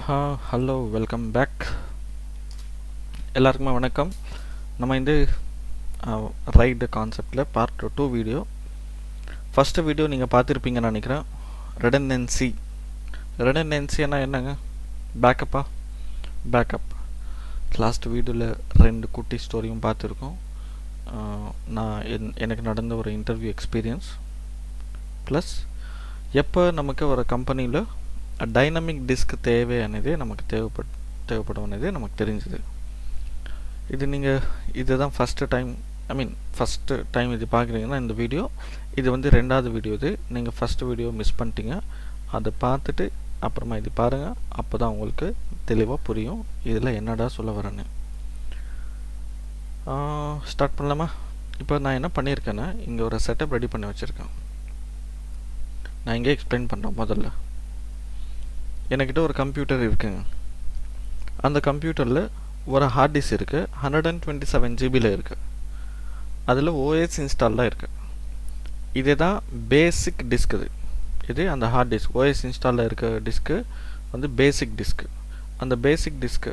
hello welcome back எல்லாருக்குமே வணக்கம் நம்ம இந்த ரைடு கான்செப்டில் part two video first video நீங்கள் பார்த்துருப்பீங்கன்னு நினைக்கிறேன் ரெடன்டென்சி ரெடன்டென்சின்னா என்னங்க பேக்கப்பா பேக்கப் லாஸ்ட் வீடியோவில் ரெண்டு குட்டி ஸ்டோரியும் பார்த்துருக்கோம் நான் என் எனக்கு நடந்த ஒரு இன்டர்வியூ எக்ஸ்பீரியன்ஸ் ப்ளஸ் எப்போ நமக்கு ஒரு கம்பெனியில் டைனமிக் டிஸ்க் தேவை అనేది நமக்கு தேவைப்பட் தேவைப்படும் అనేది நமக்கு தெரிஞ்சுது இது நீங்கள் இதுதான் first time I mean first time இது பார்க்குறீங்கன்னா இந்த வீடியோ இது வந்து ரெண்டாவது வீடியோ இது நீங்கள் ஃபஸ்ட்டு வீடியோ மிஸ் பண்ணிட்டீங்க அதை பார்த்துட்டு அப்புறமா இது பாருங்கள் அப்போ தான் உங்களுக்கு தெளிவாக புரியும் இதில் என்னடா சொல்ல வரேன்னு ஸ்டார்ட் பண்ணலாமா இப்போ நான் என்ன பண்ணியிருக்கேன்னா இங்கே ஒரு செட்டப் ரெடி பண்ணி வச்சுருக்கேன் நான் இங்கே எக்ஸ்பிளைன் பண்ணுறேன் முதல்ல என்கிட்ட ஒரு கம்ப்யூட்டர் இருக்குங்க அந்த கம்ப்யூட்டரில் ஒரு ஹார்ட் டிஸ்க் இருக்குது ஹண்ட்ரட் அண்ட் டுவெண்ட்டி செவன் ஜிபியில் இருக்குது அதில் ஓஎஸ் இன்ஸ்டால்லாம் இருக்குது இதே தான் பேசிக் டிஸ்க் இது இது அந்த ஹார்ட் டிஸ்க் ஓஎஸ் இன்ஸ்டாலில் இருக்க டிஸ்க்கு வந்து பேசிக் டிஸ்க்கு அந்த பேசிக் டிஸ்க்கு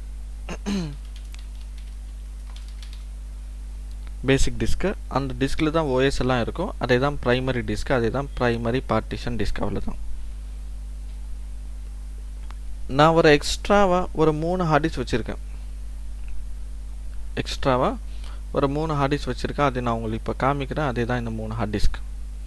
பேசிக் டிஸ்க்கு அந்த டிஸ்கில் தான் ஓஎஸ் எல்லாம் இருக்கும் அதே தான் ப்ரைமரி டிஸ்க் அதே தான் ப்ரைமரி பார்ட்டிஷன் டிஸ்க் அவ்வளோதான் நான் ஒரு எக்ஸ்ட்ராவாக ஒரு மூணு ஹார்டிஸ் வச்சுருக்கேன் எக்ஸ்ட்ராவாக ஒரு மூணு ஹார்டிஸ் வச்சுருக்கேன் அதை நான் உங்களுக்கு இப்போ காமிக்கிறேன் அதே தான் இந்த மூணு ஹார்ட் டிஸ்க்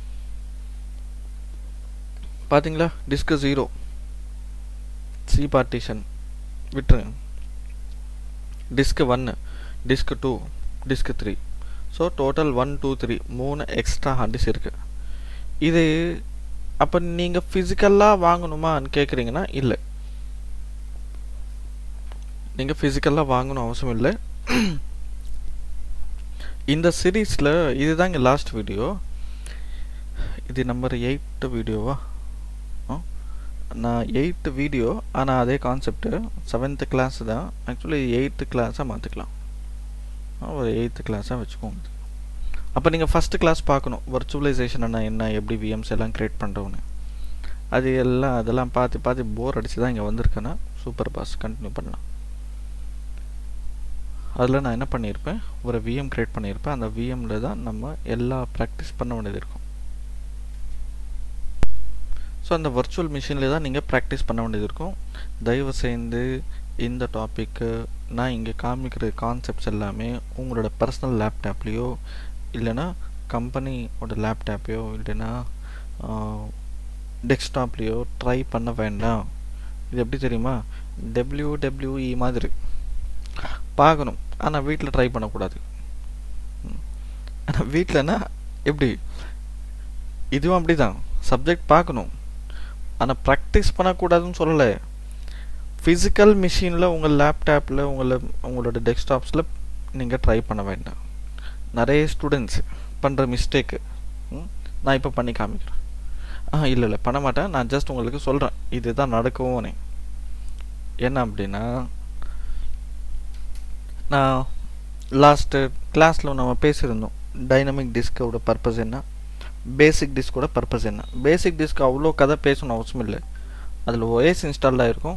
பார்த்தீங்களா டிஸ்க்கு ஜீரோ சி பார்ட்டிஷன் விட்டுருங்க டிஸ்க்கு ஒன்று disk two disk three so total one two three மூணு எக்ஸ்ட்ரா ஹார்டிஸ் இருக்குது இது அப்போ நீங்கள் ஃபிசிக்கலாக வாங்கணுமான்னு கேட்குறீங்கன்னா இல்லை நீங்கள் ஃபிசிக்கலாக வாங்கணும் அவசியம் இல்லை இந்த சீரீஸில் இதுதாங்க லாஸ்ட் வீடியோ இது நம்பர் எயிட்டு வீடியோவா நான் எயித்து வீடியோ ஆனால் அதே கான்செப்ட்டு செவன்த்து கிளாஸ் தான் ஆக்சுவலி எயித்து கிளாஸாக மாற்றிக்கலாம் ஒரு எயித்து கிளாஸாக வச்சுக்கோங்க அப்போ நீங்கள் ஃபஸ்ட்டு கிளாஸ் பார்க்கணும் வர்ச்சுவலைசேஷன் என்ன எப்படி விஎம்ஸ் எல்லாம் க்ரியேட் பண்ணுறோன்னு அது எல்லாம் அதெல்லாம் பார்த்து பார்த்து போர் அடிச்சு தான் இங்கே வந்திருக்கேன்னா சூப்பர் பாஸ் கண்டினியூ பண்ணலாம் அதில் நான் என்ன பண்ணியிருப்பேன் ஒரு விஎம் க்ரியேட் பண்ணியிருப்பேன் அந்த விஎம்மில் தான் நம்ம எல்லா ப்ராக்டிஸ் பண்ண வேண்டியது இருக்கும் ஸோ அந்த வர்ச்சுவல் மிஷினில் தான் நீங்கள் ப்ராக்டிஸ் பண்ண வேண்டியது இருக்கும் தயவு செய்து இந்த டாப்பிக்கு நான் இங்கே காமிக்கிற கான்செப்ட்ஸ் எல்லாமே உங்களோட பர்சனல் லேப்டாப்லேயோ இல்லைன்னா கம்பெனியோட லேப்டாப்பையோ இல்லைன்னா டெஸ்க்டாப்லேயோ ட்ரை பண்ண வேண்டாம் இது எப்படி தெரியுமா டபிள்யூ டபிள்யூஇ மாதிரி பார்க்கணும் ஆனால் வீட்டில் ட்ரை பண்ணக்கூடாது ஆனால் வீட்டிலனா எப்படி இதுவும் அப்படி தான் சப்ஜெக்ட் பார்க்கணும் ஆனால் ப்ராக்டிஸ் பண்ணக்கூடாதுன்னு சொல்லலை ஃபிசிக்கல் மிஷினில் உங்கள் லேப்டாப்பில் உங்களை உங்களோட டெஸ்க்டாப்ஸில் நீங்கள் ட்ரை பண்ண வேண்டாம் நிறைய ஸ்டூடெண்ட்ஸ் பண்ணுற மிஸ்டேக்கு நான் இப்போ பண்ணி காமிக்கிறேன் ஆ இல்லை இல்லை பண்ண மாட்டேன் நான் ஜஸ்ட் உங்களுக்கு சொல்கிறேன் இதுதான் நடக்கவும் என்ன அப்படின்னா நான் லாஸ்ட்டு கிளாஸில் நம்ம பேசியிருந்தோம் டைனமிக் டிஸ்கோட பர்பஸ் என்ன பேசிக் டிஸ்கோட பர்பஸ் என்ன பேசிக் டிஸ்க் அவ்வளோ கதை பேசணும் அவசியம் இல்லை அதில் ஓஎஸ் இன்ஸ்டால்டாக இருக்கும்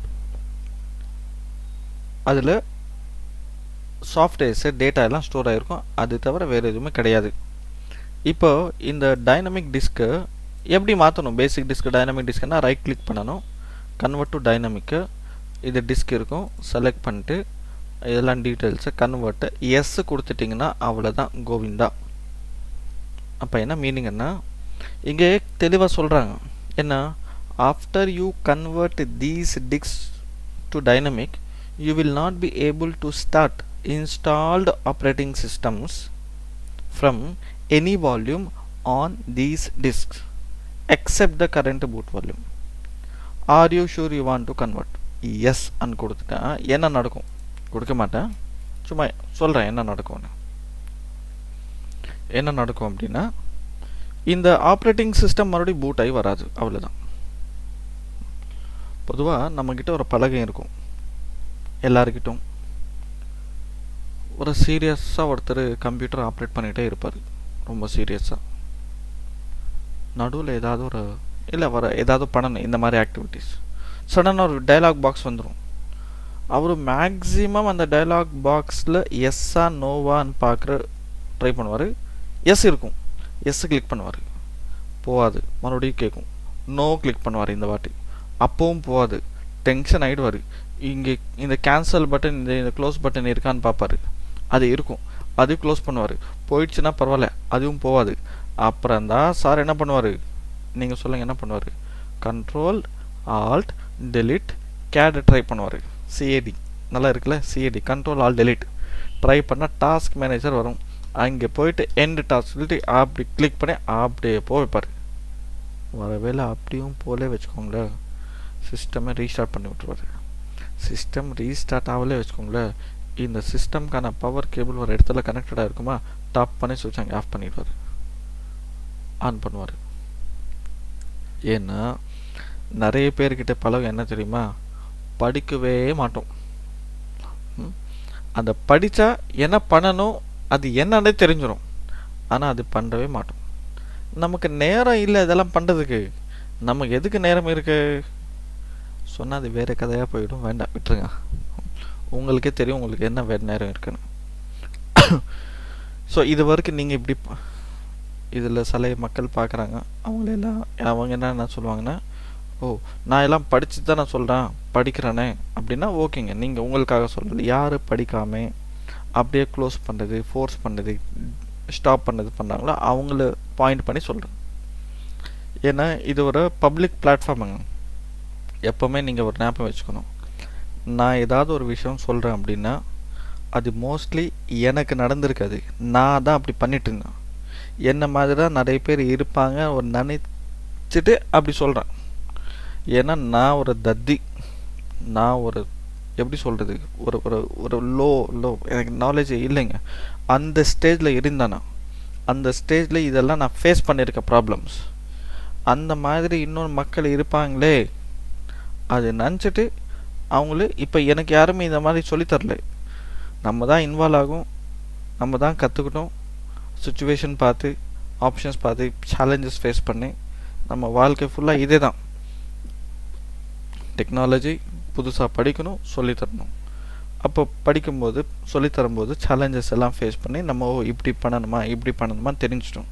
அதில் சாஃப்ட்வேர்ஸு டேட்டா எல்லாம் ஸ்டோர் ஆகிருக்கும் அது தவிர வேறு எதுவுமே கிடையாது இப்போ இந்த டைனமிக் டிஸ்க்கு எப்படி மாற்றணும் பேசிக் டிஸ்க் டைனமிக் டிஸ்க்குன்னா ரைட் கிளிக் பண்ணணும் கன்வெர்ட் டு டைனமிக்கு இது டிஸ்க் இருக்கும் செலக்ட் பண்ணிட்டு இதெல்லாம் டீட்டெயில்ஸை கன்வெர்ட்டு எஸ் கொடுத்துட்டிங்கன்னா அவ்வளோதான் கோவிந்தா அப்போ என்ன மீனிங்கன்னா இங்கே தெளிவாக சொல்கிறாங்க என்ன after you convert these disks to dynamic you will not be able to start installed operating systems from any volume on these disks except the current boot volume are you sure you want to convert yes அன்னு கொடுத்துட்டேன் என்ன நடக்கும் கொடுக்க மாட்டேன் சும்மா சொல்கிறேன் என்ன நடக்கும்னு என்ன நடக்கும் அப்படின்னா இந்த ஆப்ரேட்டிங் சிஸ்டம் மறுபடியும் பூட் ஆகி வராது அவ்வளோதான் பொதுவாக நம்மக்கிட்ட ஒரு பலகை இருக்கும் எல்லாருக்கிட்டும் ஒரு சீரியஸாக ஒருத்தர் கம்ப்யூட்டர் ஆப்ரேட் பண்ணிகிட்டே இருப்பார் ரொம்ப சீரியஸாக நடுவில் ஏதாவது ஒரு இல்லை வர ஏதாவது பண்ணணும் இந்த மாதிரி ஆக்டிவிட்டீஸ் சடனாக ஒரு டயலாக் பாக்ஸ் வந்துடும் அவர் மேக்ஸிமம் அந்த டயலாக் பாக்ஸில் எஸ்ஸா நோவான்னு பார்க்குற ட்ரை பண்ணுவார் எஸ் இருக்கும் எஸ் கிளிக் பண்ணுவார் போகாது மறுபடியும் கேட்கும் நோ கிளிக் பண்ணுவார் இந்த வாட்டி அப்பவும் போகாது டென்ஷன் ஆகிடுவார் இங்கே இந்த கேன்சல் பட்டன் இந்த இந்த க்ளோஸ் பட்டன் இருக்கான்னு பார்ப்பாரு அது இருக்கும் அது க்ளோஸ் பண்ணுவார் போயிடுச்சுன்னா பரவாயில்ல அதுவும் போகாது அப்புறம் தான் சார் என்ன பண்ணுவார் நீங்கள் சொல்லுங்கள் என்ன பண்ணுவார் control alt delete CAD try பண்ணுவார் சிஏடி நல்லா இருக்குல்ல CAD control all delete try பண்ணால் டாஸ்க் மேனேஜர் வரும் அங்கே போயிட்டு எண்டு டாஸ்க் சொல்லிட்டு அப்படி கிளிக் பண்ணி அப்படியே போய் வைப்பார் வரவேளை அப்படியும் போலே வச்சுக்கோங்களேன் சிஸ்டமை ரீஸ்டார்ட் பண்ணி விட்ருவார் சிஸ்டம் ரீஸ்டார்ட் ஆகலே வச்சுக்கோங்களேன் இந்த சிஸ்டம்க்கான பவர் கேபிள் ஒரு இடத்துல கனெக்டடாக இருக்குமா டாப் பண்ணி சுவிட்ச் அங்கே ஆஃப் பண்ணிடுவார் ஆன் பண்ணுவார் ஏன்னா நிறைய பேர்கிட்ட பழகம் என்ன தெரியுமா படிக்கவே மாட்டோம் அந்த படித்தா என்ன பண்ணணும் அது என்னன்னே தெரிஞ்சிடும் ஆனால் அது பண்ணவே மாட்டோம் நமக்கு நேரம் இல்லை இதெல்லாம் பண்ணுறதுக்கு நமக்கு எதுக்கு நேரம் இருக்கு சொன்னால் அது வேறு கதையாக போயிடும் வேண்டாம் விட்டுருங்க உங்களுக்கே தெரியும் உங்களுக்கு என்ன வேறு நேரம் இருக்குன்னு ஸோ இது வரைக்கும் நீங்கள் இப்படி இதில் சில மக்கள் பார்க்குறாங்க அவங்களெல்லாம் அவங்க என்ன சொல்லுவாங்கன்னா ஓ நான் எல்லாம் படித்து தான் நான் சொல்கிறேன் படிக்கிறேனே அப்படின்னா ஓகேங்க நீங்கள் உங்களுக்காக சொல்லலை யார் படிக்காம அப்படியே க்ளோஸ் பண்ணுறது ஃபோர்ஸ் பண்ணுறது ஸ்டாப் பண்ணது பண்ணுறாங்களோ அவங்கள பாயிண்ட் பண்ணி சொல்கிறேன் ஏன்னா இது ஒரு பப்ளிக் பிளாட்ஃபார்முங்க எப்போவுமே நீங்கள் ஒரு ஞாபகம் வச்சுக்கணும் நான் ஏதாவது ஒரு விஷயம் சொல்கிறேன் அப்படின்னா அது மோஸ்ட்லி எனக்கு நடந்திருக்காது நான் தான் அப்படி பண்ணிட்டு இருந்தேன் என்ன மாதிரி தான் நிறைய பேர் இருப்பாங்க ஒரு நினைச்சிட்டு அப்படி சொல்கிறேன் ஏன்னா நான் ஒரு தத்தி நான் ஒரு எப்படி சொல்கிறது ஒரு ஒரு ஒரு லோ லோ எனக்கு நாலேஜ் இல்லைங்க அந்த ஸ்டேஜில் இருந்தேனா அந்த ஸ்டேஜில் இதெல்லாம் நான் ஃபேஸ் பண்ணியிருக்க ப்ராப்ளம்ஸ் அந்த மாதிரி இன்னொரு மக்கள் இருப்பாங்களே அது நினச்சிட்டு அவங்களே இப்போ எனக்கு யாருமே இந்த மாதிரி சொல்லித்தரல நம்ம தான் இன்வால்வ் ஆகும் நம்ம தான் கற்றுக்கிட்டோம் சுச்சுவேஷன் பார்த்து ஆப்ஷன்ஸ் பார்த்து சேலஞ்சஸ் ஃபேஸ் பண்ணி நம்ம வாழ்க்கை ஃபுல்லாக இதே தான் டெக்னாலஜி புதுசாக படிக்கணும் சொல்லித்தரணும் அப்போ படிக்கும்போது சொல்லித்தரும்போது சேலஞ்சஸ் எல்லாம் ஃபேஸ் பண்ணி நம்ம ஓ இப்படி பண்ணணுமா இப்படி பண்ணணுமா தெரிஞ்சிட்டோம்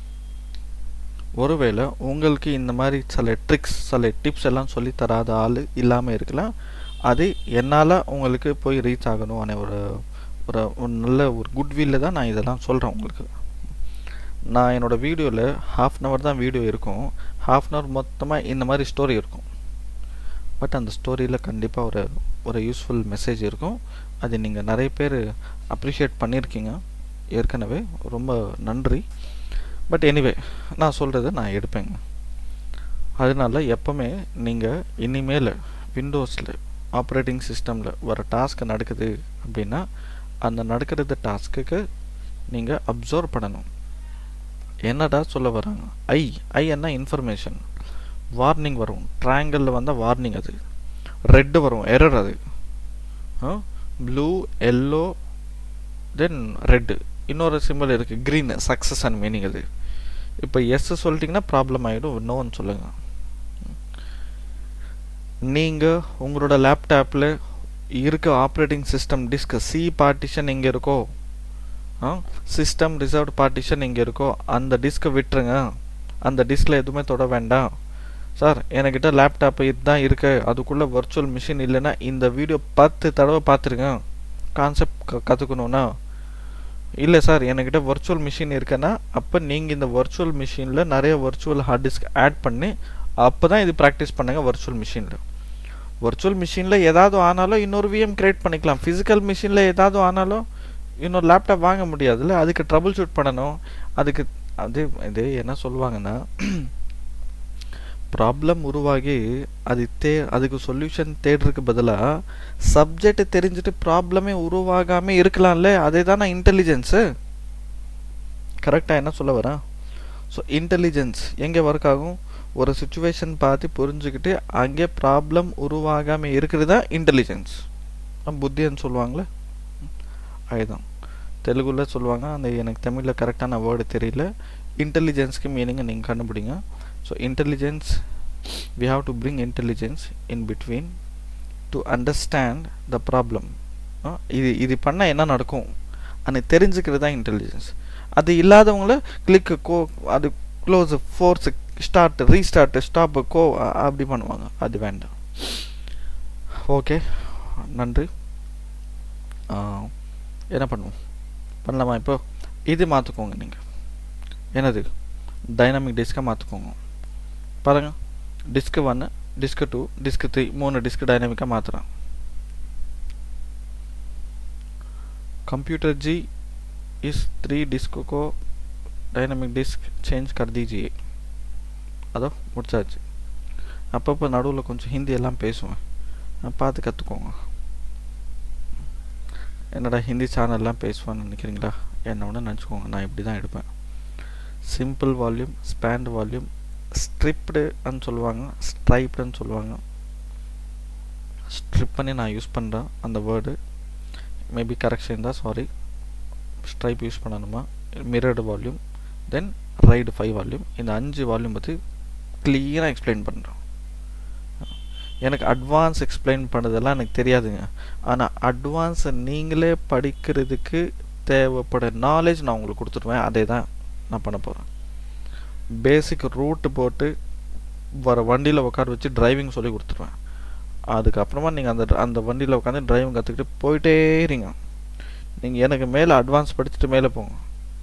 ஒருவேளை உங்களுக்கு இந்த மாதிரி சில ட்ரிக்ஸ் சில டிப்ஸ் எல்லாம் சொல்லி தராத ஆள் இல்லாமல் இருக்கலாம் அது என்னால் உங்களுக்கு போய் ரீச் ஆகணும் அనే ஒரு ஒரு ஒரு நல்ல ஒரு குட்வில்ல தான் நான் இதெல்லாம் சொல்கிறேன் உங்களுக்கு நான் என்னோடய வீடியோவில் ஹாஃப் அன் ஹவர் தான் வீடியோ இருக்கும் ஹாஃப் அன் ஹவர் மொத்தமாக இந்த மாதிரி ஸ்டோரி இருக்கும் பட் அந்த ஸ்டோரியில் கண்டிப்பாக ஒரு ஒரு யூஸ்ஃபுல் மெசேஜ் இருக்கும் அது நீங்கள் நிறைய பேர் அப்ரிஷியேட் பண்ணியிருக்கீங்க ஏற்கனவே ரொம்ப நன்றி பட் எனிவே நான் சொல்கிறத நான் எடுப்பேங்க அதனால எப்போவுமே நீங்கள் இனிமேல் விண்டோஸில் ஆப்ரேட்டிங் சிஸ்டமில் வர டாஸ்க் நடக்குது அப்படின்னா அந்த நடக்கிறது டாஸ்க்குக்கு நீங்கள் அப்சர்வ் பண்ணணும் என்னடா சொல்ல வராங்க ஐ ஐ என்ன இன்ஃபர்மேஷன் வார்னிங் வரும் ட்ரையாங்கிளில் வந்தால் வார்னிங் அது ரெட்டு வரும் எரர் அது ப்ளூ எல்லோ தென் ரெட்டு இன்னொரு சிம்பிள் இருக்குது க்ரீன் சக்ஸஸ் அண்ட் மீனிங் அது இப்போ எஸ் சொல்லிட்டிங்கன்னா ப்ராப்ளம் ஆகிடும் நோன்னு சொல்லுங்கள் நீங்கள் உங்களோட லேப்டாப்பில் இருக்க operating system disk C partition எங்கே இருக்கோ சிஸ்டம் ரிசர்வ்ட் பார்ட்டிஷன் எங்கே இருக்கோ அந்த டிஸ்க்கை விட்டுருங்க அந்த டிஸ்கில் எதுவுமே தொட வேண்டாம் சார் என்கிட்ட லேப்டாப் இதுதான் இருக்கு அதுக்குள்ளே வர்ச்சுவல் மிஷின் இல்லைன்னா இந்த வீடியோ பத்து தடவை பார்த்துருங்க கான்செப்ட் க கற்றுக்கணுன்னா இல்லை சார் என்கிட்ட வர்ச்சுவல் மிஷின் இருக்குன்னா அப்போ நீங்கள் இந்த வர்ச்சுவல் மிஷினில் நிறைய வர்ச்சுவல் ஹார்ட் டிஸ்க் ஆட் பண்ணி அப்போ தான் இது ப்ராக்டிஸ் பண்ணுங்கள் வர்ச்சுவல் மிஷினில் வர்ச்சுவல் மிஷினில் ஏதாவது ஆனாலும் இன்னொரு விஎம் கிரியேட் பண்ணிக்கலாம் ஃபிசிக்கல் மிஷினில் ஏதாவது ஆனாலும் இன்னொரு லேப்டாப் வாங்க முடியாதுல்ல அதுக்கு ட்ரபுள் ஷூட் பண்ணணும் அதுக்கு அது இது என்ன சொல்லுவாங்கன்னா ப்ராப்ளம் உருவாகி அது தே அதுக்கு சொல்யூஷன் தேடுறதுக்கு பதிலாக சப்ஜெக்ட் தெரிஞ்சுட்டு ப்ராப்ளமே உருவாகாமல் இருக்கலாம்ல அதே தானே இன்டெலிஜென்ஸு கரெக்டாக என்ன சொல்ல வரேன் ஸோ இன்டெலிஜென்ஸ் எங்கே ஒர்க் ஆகும் ஒரு சுச்சுவேஷன் பார்த்து புரிஞ்சுக்கிட்டு அங்கே ப்ராப்ளம் உருவாகாமல் இருக்கிறது தான் இன்டெலிஜென்ஸ் புத்தின்னு சொல்லுவாங்களே அதுதான் தெலுங்குல சொல்லுவாங்க அந்த எனக்கு தமிழில் கரெக்டான வேர்டு தெரியல இன்டெலிஜென்ஸ்க்கு மீனிங்கை நீங்கள் கண்டுபிடிங்க so intelligence we have to bring intelligence in between to understand the problem இது இது பண்ணால் என்ன நடக்கும் அது தெரிஞ்சுக்கிறது தான் இன்டெலிஜென்ஸ் அது இல்லாதவங்கள கிளிக்கு கோ அது close force start restart stop go அப்படி பண்ணுவாங்க அது வேண்டாம் ஓகே நன்றி என்ன பண்ணுவோம் பண்ணலாமா இப்போ இது மாற்றிக்கோங்க நீங்கள் என்னது டைனாமிக் டிஸ்கை மாற்றிக்கோங்க பாருங்கள் டிஸ்க்கு ஒன்று டிஸ்க்கு டூ டிஸ்க்கு த்ரீ மூணு டிஸ்க் டைனாமிக்காக மாற்றுறேன் कंप्यूटर जी इस थ्री डिस्क को டைனமிக் டிஸ்க் சேஞ்ச் கர் தீஜியே அதோ முடிச்சாச்சு அப்பப்போ நடுவில் கொஞ்சம் ஹிந்தி எல்லாம் பேசுவேன் பார்த்து கற்றுக்கோங்க என்னடா ஹிந்தி சேனல்லாம் பேசுவான்னு நினைக்கிறீங்களா என்ன ஒன்று நினச்சிக்கோங்க நான் இப்படி தான் எடுப்பேன் சிம்பிள் வால்யூம் ஸ்பேண்ட் வால்யூம் ஸ்ட்ரிப்டுன்னு சொல்லுவாங்க ஸ்ட்ரைப்டுன்னு சொல்லுவாங்க ஸ்ட்ரிப் பண்ணி நான் யூஸ் பண்ணுறேன் அந்த வேர்டு மேபி கரெக்ஷன் தான் சாரி ஸ்ட்ரைப் யூஸ் பண்ணணுமா mirrored volume then RAID five volume இந்த அஞ்சு வால்யூம் பற்றி கிளியராக எக்ஸ்பிளைன் பண்ணுறோம் எனக்கு அட்வான்ஸ் எக்ஸ்பிளைன் பண்ணதெல்லாம் எனக்கு தெரியாதுங்க ஆனால் அட்வான்ஸை நீங்களே படிக்கிறதுக்கு தேவைப்பட நாலேஜ் நான் உங்களுக்கு கொடுத்துருவேன் அதே தான் நான் பண்ண போகிறேன் பேசிக் ரூட்டு போட்டு வர வண்டியில் உட்கார வச்சு டிரைவிங் சொல்லி கொடுத்துருவேன் அதுக்கப்புறமா நீங்கள் அந்த அந்த வண்டியில் உட்காந்து டிரைவிங் கற்றுக்கிட்டு போயிட்டே இருங்க நீங்கள் எனக்கு மேலே அட்வான்ஸ் படிச்சுட்டு மேலே போங்க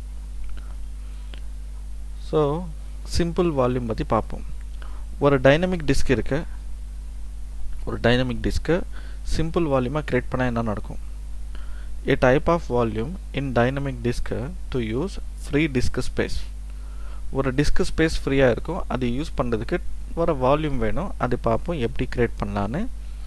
ஸோ சிம்பிள் வால்யூம் பற்றி பார்ப்போம் ஒரு டைனமிக் டிஸ்க் இருக்கு ஒரு டைனமிக் டிஸ்க்கு சிம்பிள் வால்யூமாக க்ரியேட் பண்ணால் என்ன நடக்கும் a type of volume in dynamic disk to use free disk space ஒரு டிஸ்க் ஸ்பேஸ் ஃப்ரீயாக இருக்கும் அது யூஸ் பண்ணுறதுக்கு ஒரு வால்யூம் வேணும் அது பார்ப்போம் எப்படி க்ரியேட் பண்ணலான்னு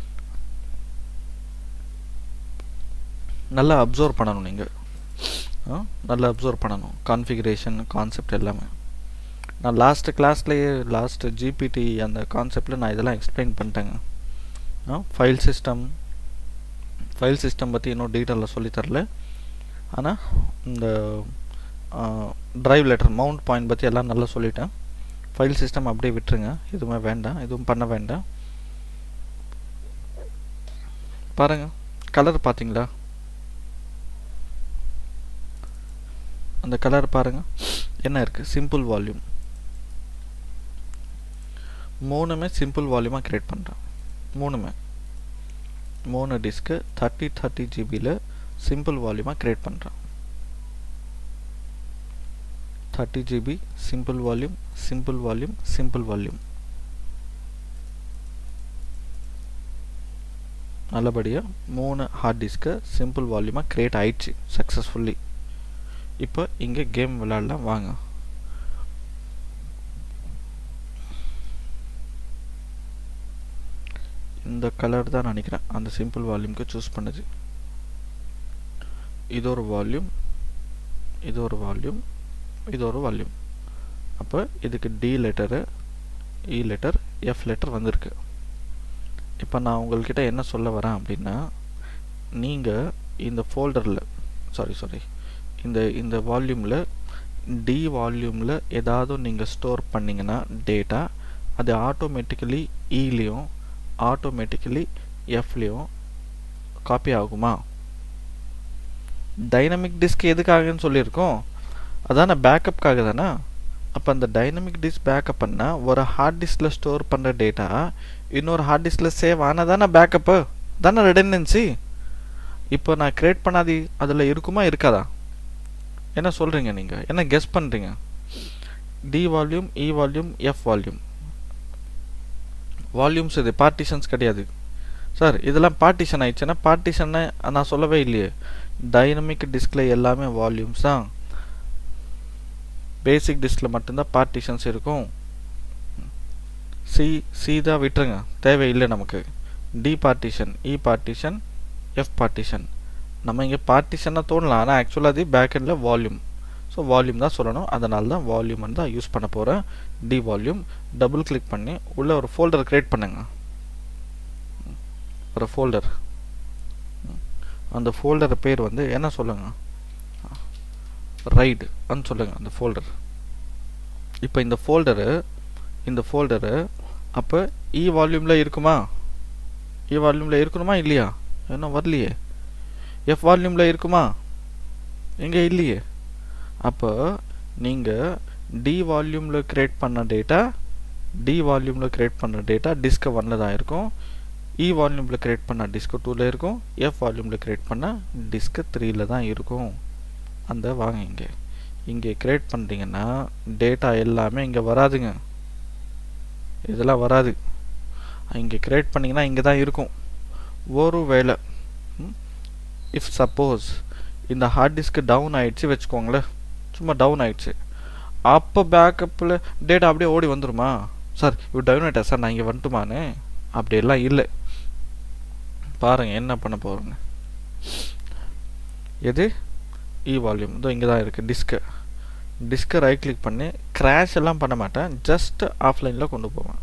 நல்லா அப்சர்வ் பண்ணணும் நீங்கள் நல்லா அப்சர்வ் பண்ணணும் கான்ஃபிகரேஷன் கான்செப்ட் எல்லாமே நான் லாஸ்ட்டு கிளாஸ்லேயே லாஸ்ட்டு ஜிபிடி அந்த கான்செப்டில் நான் இதெல்லாம் எக்ஸ்பிளைன் பண்ணிட்டேங்க ஃபைல் சிஸ்டம் ஃபைல் சிஸ்டம் பற்றி இன்னும் டீட்டெயிலில் சொல்லித்தரல ஆனால் இந்த ட்ரைவ் லெட்டர் மவுண்ட் பாயிண்ட் பற்றி எல்லாம் நல்லா சொல்லிட்டேன் ஃபைல் சிஸ்டம் அப்படியே விட்டுருங்க எதுவுமே வேண்டாம் எதுவும் பண்ண வேண்டாம் பாருங்க கலர் பார்த்தீங்களா அந்த கலர் பாருங்க என்ன இருக்குது சிம்பிள் வால்யூம் மூணுமே சிம்பிள் வால்யூமாக க்ரியேட் பண்ணுறேன் மூணுமே மூணு டிஸ்க்கு தேர்ட்டி தேர்ட்டி ஜிபியில் சிம்பிள் வால்யூமாக க்ரியேட் பண்ணுறேன் thirty GB simple volume simple volume simple volume நல்லபடியாக மூணு ஹார்ட் டிஸ்க்கு சிம்பிள் வால்யூமாக க்ரியேட் ஆயிடுச்சு சக்ஸஸ்ஃபுல்லி இப்போ இங்கே கேம் விளாட்லாம் வாங்க இந்த கலர் தான் நினைக்கிறேன் அந்த சிம்பிள் வால்யூம்க்கு சூஸ் பண்ணுது இது ஒரு வால்யூம் இது ஒரு வால்யூம் இது ஒரு வால்யூம் அப்போ இதுக்கு D letter E letter F letter வந்திருக்கு இப்போ நான் உங்கள்கிட்ட என்ன சொல்ல வரேன் அப்படின்னா நீங்கள் இந்த ஃபோல்டரில் சாரி சாரி இந்த இந்த வால்யூமில் டி வால்யூமில் ஏதாவது நீங்கள் ஸ்டோர் பண்ணிங்கன்னா டேட்டா அது ஆட்டோமேட்டிக்கலி இலையும் ஆட்டோமேட்டிக்கலி எஃப்லேயும் காப்பி ஆகுமா டைனமிக் டிஸ்க் எதுக்காகன்னு சொல்லியிருக்கோம் அதான பேக்கப்காக தானே அப்போ அந்த டைனமிக் டிஸ்க் பேக்கப் பண்ணால் ஒரு ஹார்ட் டிஸ்கில் ஸ்டோர் பண்ணுற டேட்டா இன்னொரு ஹார்ட் டிஸ்கில் சேவ் ஆனால் தானே பேக்கப்பு தானே ரெடெண்டன்சி இப்போ நான் க்ரியேட் பண்ணாது அதில் இருக்குமா இருக்காதா என்ன சொல்கிறீங்க நீங்கள் என்ன கெஸ் பண்ணுறீங்க D volume E volume F volume volumes இது பார்ட்டிஷன்ஸ் கிடையாது சார் இதெல்லாம் பார்ட்டிஷன் ஆயிடுச்சுன்னா பார்ட்டிஷனை நான் சொல்லவே இல்லையே டைனமிக் டிஸ்கில் எல்லாமே வால்யூம்ஸ் தான் பேசிக் டிஸ்கில் மட்டும்தான் பார்ட்டிஷன்ஸ் இருக்கும் சி சி தான் விட்டுருங்க தேவையில்லை நமக்கு D partition E partition F partition நம்ம இங்கே பார்ட்டிஷனாக தோணலாம் ஆனால் ஆக்சுவலாக அது பேக்கெண்டில் வால்யூம் ஸோ வால்யூம் தான் சொல்லணும் அதனால தான் வால்யூம் தான் யூஸ் பண்ண போகிறேன் டி வால்யூம் டபுள் கிளிக் பண்ணி உள்ளே ஒரு ஃபோல்டர் க்ரியேட் பண்ணுங்க ஒரு ஃபோல்டர் அந்த ஃபோல்டர் பேர் வந்து என்ன சொல்லுங்க ரைடு அன்னு சொல்லுங்க அந்த ஃபோல்டர் இப்போ இந்த ஃபோல்டரு இந்த ஃபோல்டரு அப்போ இ வால்யூமில் இருக்குமா இ வால்யூமில் இருக்கணுமா இல்லையா என்ன வரலையே எஃப் வால்யூமில் இருக்குமா எங்கே இல்லையே அப்போ நீங்கள் டி வால்யூமில் க்ரியேட் பண்ண டேட்டா டி வால்யூமில் க்ரியேட் பண்ண டேட்டா டிஸ்க் ஒன்னில் தான் இருக்கும் இ வால்யூமில் க்ரியேட் பண்ண டிஸ்க் டூவில் இருக்கும் எஃப் வால்யூமில் க்ரியேட் பண்ண டிஸ்க் த்ரீயில் தான் இருக்கும் அந்த வாங்க இங்கே இங்கே க்ரியேட் பண்ணுறீங்கன்னா டேட்டா எல்லாமே இங்கே வராதுங்க இதெல்லாம் வராது இங்கே க்ரியேட் பண்ணிங்கன்னா இங்கே தான் இருக்கும் ஒரு வேளை இஃப் சப்போஸ் இந்த ஹார்ட் டிஸ்க்கு டவுன் ஆயிடுச்சு வச்சுக்கோங்களேன் சும்மா டவுன் ஆயிடுச்சு அப்போ பேக்கப்பில் டேட்டா அப்படியே ஓடி வந்துருமா சார் இவர் டவுன் ஆகிட்டா சார் நான் இங்கே வந்துட்டுமான்னு அப்படியெல்லாம் இல்லை பாருங்கள் என்ன பண்ண போகிறோங்க எது இ வால்யூம் இதோ இங்கே தான் இருக்குது டிஸ்க்கு டிஸ்க்கை ரைட் கிளிக் பண்ணி கிராஷ் எல்லாம் பண்ண மாட்டேன் ஜஸ்ட் ஆஃப்லைனில் கொண்டு போவேன்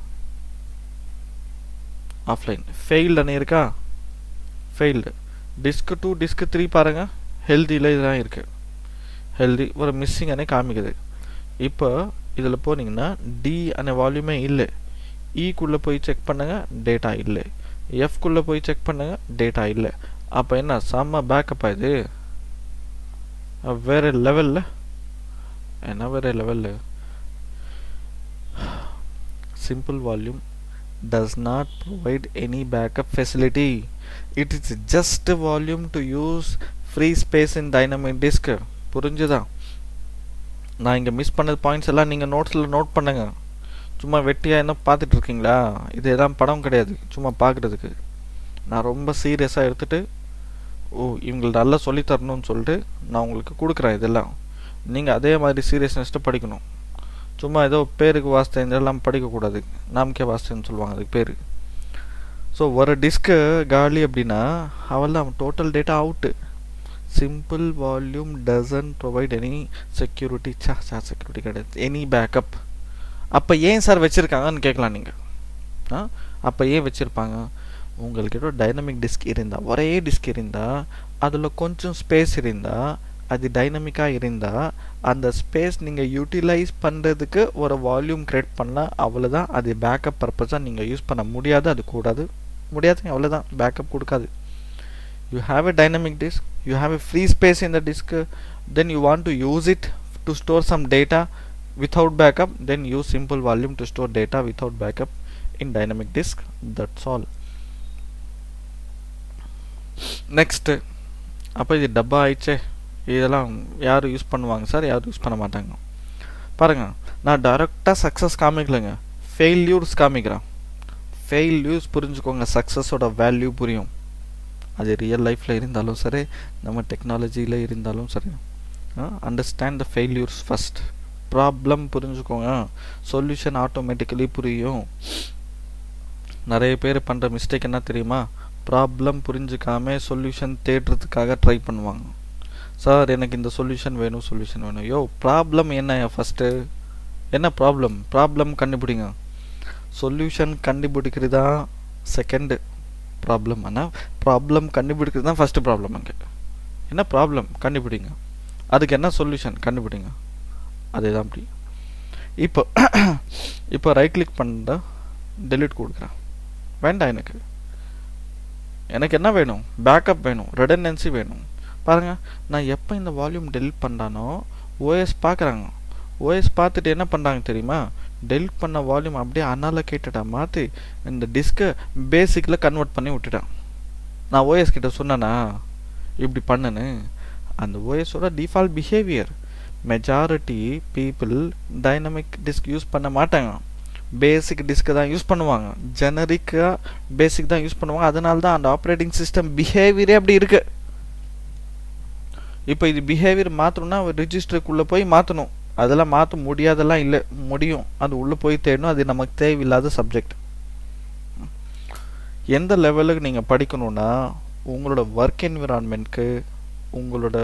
ஆஃப்லைன் ஃபெயில்டுன்னு இருக்கா failed disk two disk three பாருங்கள் ஹெல்தியில் இதுதான் இருக்குது ஹெல்தி ஒரு மிஸ்ஸிங் அனே காமிக்குது இப்போ இதில் போனீங்கன்னா டி அనే வால்யூமே இல்லை ஈக்குள்ளே போய் செக் பண்ணுங்க டேட்டா இல்லை எஃப்குள்ளே போய் செக் பண்ணுங்க டேட்டா இல்லை அப்போ என்ன செம்ம பேக்கப் இது வேறு லெவலில் என்ன வேறு லெவலில் simple volume does not provide any backup facility it is just a volume to use free space in dynamic disk புரிஞ்சுதா நான் இங்கே மிஸ் பண்ணது பாயிண்ட்ஸ் எல்லாம் நீங்கள் நோட்ஸில் நோட் பண்ணுங்க சும்மா வெட்டியாக என்ன பார்த்துட்டு இருக்கீங்களா இது எல்லாம் படம் கிடையாது சும்மா பார்க்குறதுக்கு நான் ரொம்ப சீரியஸாக எடுத்துகிட்டு ஓ இவங்களுக்கு நல்லா சொல்லித் தரணும்னு சொல்லிட்டு நான் உங்களுக்கு கொடுக்குறேன் இதெல்லாம் நீங்கள் அதே மாதிரி சீரியஸ்னஸ்ட்டு படிக்கணும் சும்மா ஏதோ பேருக்கு வாஸ்தேன் இதெல்லாம் படிக்கக்கூடாது நாமக்கே வாஸ்தேன்னு சொல்லுவாங்க அதுக்கு பேர் ஸோ ஒரு டிஸ்க்கு காலி அப்படின்னா அவெல்லாம் total data out simple volume doesn't provide any security சா சா செக்யூரிட்டி கிடையாது எனி பேக்கப் அப்போ ஏன் சார் வச்சுருக்காங்கன்னு கேட்கலாம் நீங்கள் ஆ அப்போ ஏன் வச்சுருப்பாங்க உங்கள்கிட்ட டைனமிக் டிஸ்க் இருந்தால் ஒரே டிஸ்க் இருந்தால் அதில் கொஞ்சம் ஸ்பேஸ் இருந்தால் அது டைனமிக்காக இருந்தால் அந்த ஸ்பேஸ் நீங்கள் யூட்டிலைஸ் பண்ணுறதுக்கு ஒரு வால்யூம் க்ரியேட் பண்ணால் அவ்வளோதான் அது பேக்கப் பர்பஸாக நீங்கள் யூஸ் பண்ண முடியாது அது கூடாது முடியாதுங்க அவ்வளோதான் பேக்கப் கொடுக்காது you have a dynamic disk you have a free space in the disk uh, then you want to use it to store some data without backup then use simple volume to store data without backup in dynamic disk that's all next அப்போ இது டப்பா ஆயிடுச்சே இதெல்லாம் யார் use பண்ணுவாங்க sir யாரும் use பண்ண மாட்டாங்க பாருங்கள் நான் டைரெக்டாக சக்ஸஸ் காமிக்கலைங்க ஃபெயில்யூர்ஸ் காமிக்கிறேன் ஃபெயில்யூர்ஸ் புரிஞ்சுக்கோங்க சக்ஸஸோட வேல்யூ புரியும் அது ரியல் லைஃப்பில் இருந்தாலும் சரி நம்ம டெக்னாலஜியில் இருந்தாலும் சரி understand the failures first problem புரிஞ்சுக்கோங்க சொல்யூஷன் ஆட்டோமேட்டிக்கலி புரியும் நிறைய பேர் பண்ணுற மிஸ்டேக் என்ன தெரியுமா ப்ராப்ளம் புரிஞ்சுக்காம சொல்யூஷன் தேடுறதுக்காக ட்ரை பண்ணுவாங்க சார் எனக்கு இந்த சொல்யூஷன் வேணும் சொல்யூஷன் வேணும் யோ ப்ராப்ளம் என்ன ஃபஸ்ட்டு என்ன ப்ராப்ளம் ப்ராப்ளம் கண்டுபிடிங்க சொல்யூஷன் கண்டுபிடிக்கிறது தான் செகண்டு ப்ராப்ளம் ஆனால் ப்ராப்ளம் கண்டுபிடிக்கிறது தான் ஃபஸ்ட்டு ப்ராப்ளம் அங்கே என்ன ப்ராப்ளம் கண்டுபிடிங்க அதுக்கு என்ன சொல்யூஷன் கண்டுபிடிங்க அதே தான் அப்படி இப்போ இப்போ ரைட் கிளிக் பண்ண டெலிட் கொடுக்குறேன் வேண்டாம் எனக்கு எனக்கு என்ன வேணும் பேக்கப் வேணும் ரெடண்டன்சி வேணும் பாருங்கள் நான் எப்போ இந்த வால்யூம் டெலிட் பண்ணானோ ஓஎஸ் பார்க்குறாங்க ஓஎஸ் பார்த்துட்டு என்ன பண்ணுறாங்க தெரியுமா டெலிட் பண்ண வால்யூம் அப்படியே அன்அலோகேட்டடாக மாற்றி இந்த டிஸ்கை பேசிக்கில் கன்வெர்ட் பண்ணி விட்டுட்டான் நான் ஓஎஸ் கிட்ட சொன்னேனா இப்படி பண்ணுன்னு அந்த ஓஎஸோட default behaviour majority people dynamic disk use பண்ண மாட்டாங்க பேசிக் டிஸ்க்கை தான் யூஸ் பண்ணுவாங்க ஜெனரிக்காக பேசிக் தான் யூஸ் பண்ணுவாங்க அதனால தான் அந்த ஆப்ரேட்டிங் சிஸ்டம் பிஹேவியரே அப்படி இருக்கு இப்போ இது பிஹேவியர் மாற்றணும்னா ரிஜிஸ்டருக்குள்ளே போய் மாற்றணும் அதெல்லாம் மாற்ற முடியாதெல்லாம் இல்லை முடியும் அது உள்ளே போய் தேடணும் அது நமக்கு தேவையில்லாத சப்ஜெக்ட் எந்த லெவலுக்கு நீங்கள் படிக்கணும்னா உங்களோட ஒர்க் என்விரான்மெண்ட்க்கு உங்களோட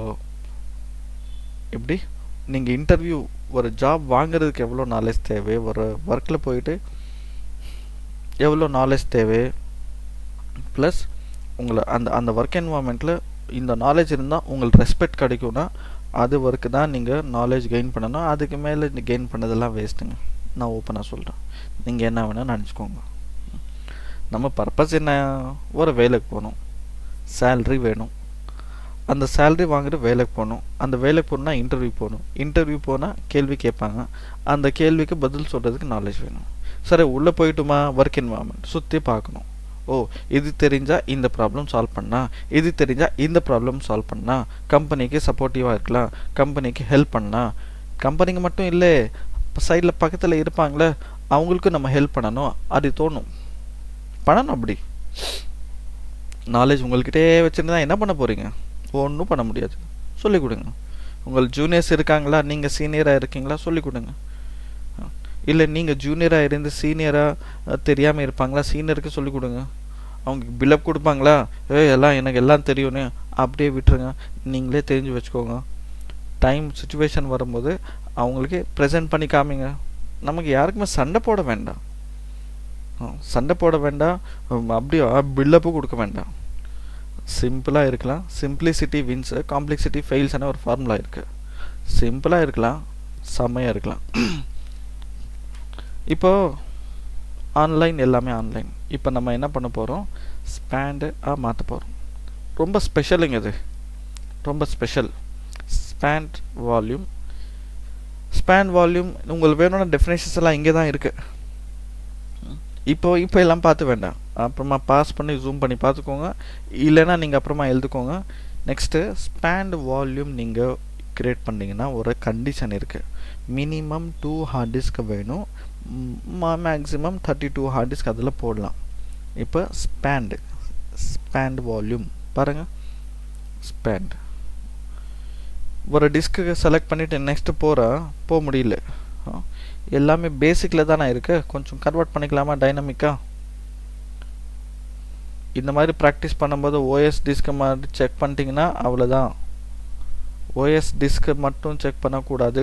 எப்படி நீங்கள் இன்டர்வியூ ஒரு ஜாப் வாங்குறதுக்கு எவ்வளோ நாலேஜ் தேவை ஒரு ஒர்க்கில் போயிட்டு எவ்வளோ நாலேஜ் தேவை ப்ளஸ் உங்களை அந்த அந்த ஒர்க் என்வாமெண்ட்டில் இந்த நாலேஜ் இருந்தால் உங்களுக்கு ரெஸ்பெக்ட் கிடைக்கும்னா அது ஒர்க்கு தான் நீங்கள் நாலேஜ் கெயின் பண்ணணும் அதுக்கு மேலே கெயின் பண்ணதெல்லாம் வேஸ்ட்டுங்க நான் ஓப்பனாக சொல்கிறேன் நீங்கள் என்ன வேணால் நினச்சிக்கோங்க நம்ம பர்பஸ் என்ன ஒரு வேலைக்கு போகணும் சேல்ரி வேணும் அந்த சேல்ரி வாங்கிட்டு வேலைக்கு போகணும் அந்த வேலைக்கு போகணுன்னா இன்டர்வியூ போகணும் இன்டர்வியூ போனால் கேள்வி கேட்பாங்க அந்த கேள்விக்கு பதில் சொல்கிறதுக்கு நாலேஜ் வேணும் சரி உள்ளே போயிட்டுமா ஒர்க் என்வாயன்மெண்ட் சுற்றி பார்க்கணும் ஓ இது தெரிஞ்சால் இந்த ப்ராப்ளம் சால்வ் பண்ணா இது தெரிஞ்சால் இந்த ப்ராப்ளம் சால்வ் பண்ணா கம்பெனிக்கு சப்போர்ட்டிவாக இருக்கலாம் கம்பெனிக்கு ஹெல்ப் பண்ணா கம்பெனிக்கு மட்டும் இல்லை சைடில் பக்கத்தில் இருப்பாங்களே அவங்களுக்கும் நம்ம ஹெல்ப் பண்ணணும் அது தோணும் பண்ணணும் அப்படி நாலேஜ் உங்கள்கிட்டே வச்சுருந்தா என்ன பண்ண போகிறீங்க ஒன்றும் பண்ண முடியாது சொல்லிக் கொடுங்க உங்கள் ஜூனியர்ஸ் இருக்காங்களா நீங்கள் சீனியராக இருக்கீங்களா சொல்லிக் கொடுங்க இல்லை நீங்கள் ஜூனியராக இருந்து சீனியராக தெரியாமல் இருப்பாங்களா சீனியருக்கு சொல்லிக் கொடுங்க அவங்க பில்அப் கொடுப்பாங்களா ஏ எல்லாம் எனக்கு எல்லாம் தெரியும்னு அப்படியே விட்டுருங்க நீங்களே தெரிஞ்சு வச்சுக்கோங்க டைம் சுச்சுவேஷன் வரும்போது அவங்களுக்கு ப்ரெசென்ட் பண்ணி காமிங்க நமக்கு யாருக்குமே சண்டை போட வேண்டாம் சண்டை போட வேண்டாம் அப்படியே பில்டப்பும் கொடுக்க வேண்டாம் சிம்பிளாக இருக்கலாம் சிம்பிளிசிட்டி வின்ஸ் காம்ப்ளெக்சிட்டி ஃபெயில்ஸ்னு ஒரு ஃபார்முலா இருக்குது சிம்பிளாக இருக்கலாம் செம்மையாக இருக்கலாம் இப்போ ஆன்லைன் எல்லாமே ஆன்லைன் இப்போ நம்ம என்ன பண்ண போகிறோம் ஸ்பேண்டாக மாற்ற போகிறோம் ரொம்ப ஸ்பெஷலுங்க இது ரொம்ப special spanned volume span volume உங்களுக்கு வேணும்னா டெஃபினேஷன்ஸ் எல்லாம் இங்கே தான் இருக்குது இப்போ இப்போ எல்லாம் பார்த்து வேண்டாம் அப்புறமா பாஸ் பண்ணி ஜூம் பண்ணி பார்த்துக்கோங்க இல்லைன்னா நீங்கள் அப்புறமா எழுதுக்கோங்க நெக்ஸ்ட்டு ஸ்பேண்ட் வால்யூம் நீங்கள் க்ரியேட் பண்ணிங்கன்னா ஒரு கண்டிஷன் இருக்குது மினிமம் டூ ஹார்ட் டிஸ்க் வேணும் maximum thirty two hard disk அதில் போடலாம் இப்போ ஸ்பேண்டு ஸ்பேண்ட் வால்யூம் பாருங்கள் ஸ்பேண்ட் ஒரு டிஸ்க்கு செலக்ட் பண்ணிவிட்டு நெக்ஸ்ட்டு போகிற போக முடியல எல்லாமே பேசிக்கில் தானே இருக்குது கொஞ்சம் கன்வெர்ட் பண்ணிக்கலாமா டைனமிக்காக இந்த மாதிரி ப்ராக்டிஸ் பண்ணும்போது ஓஎஸ் டிஸ்க்கு மாதிரி செக் பண்ணிட்டீங்கன்னா அவ்வளோதான் ஓஎஸ் டிஸ்க்கு மட்டும் செக் பண்ணக்கூடாது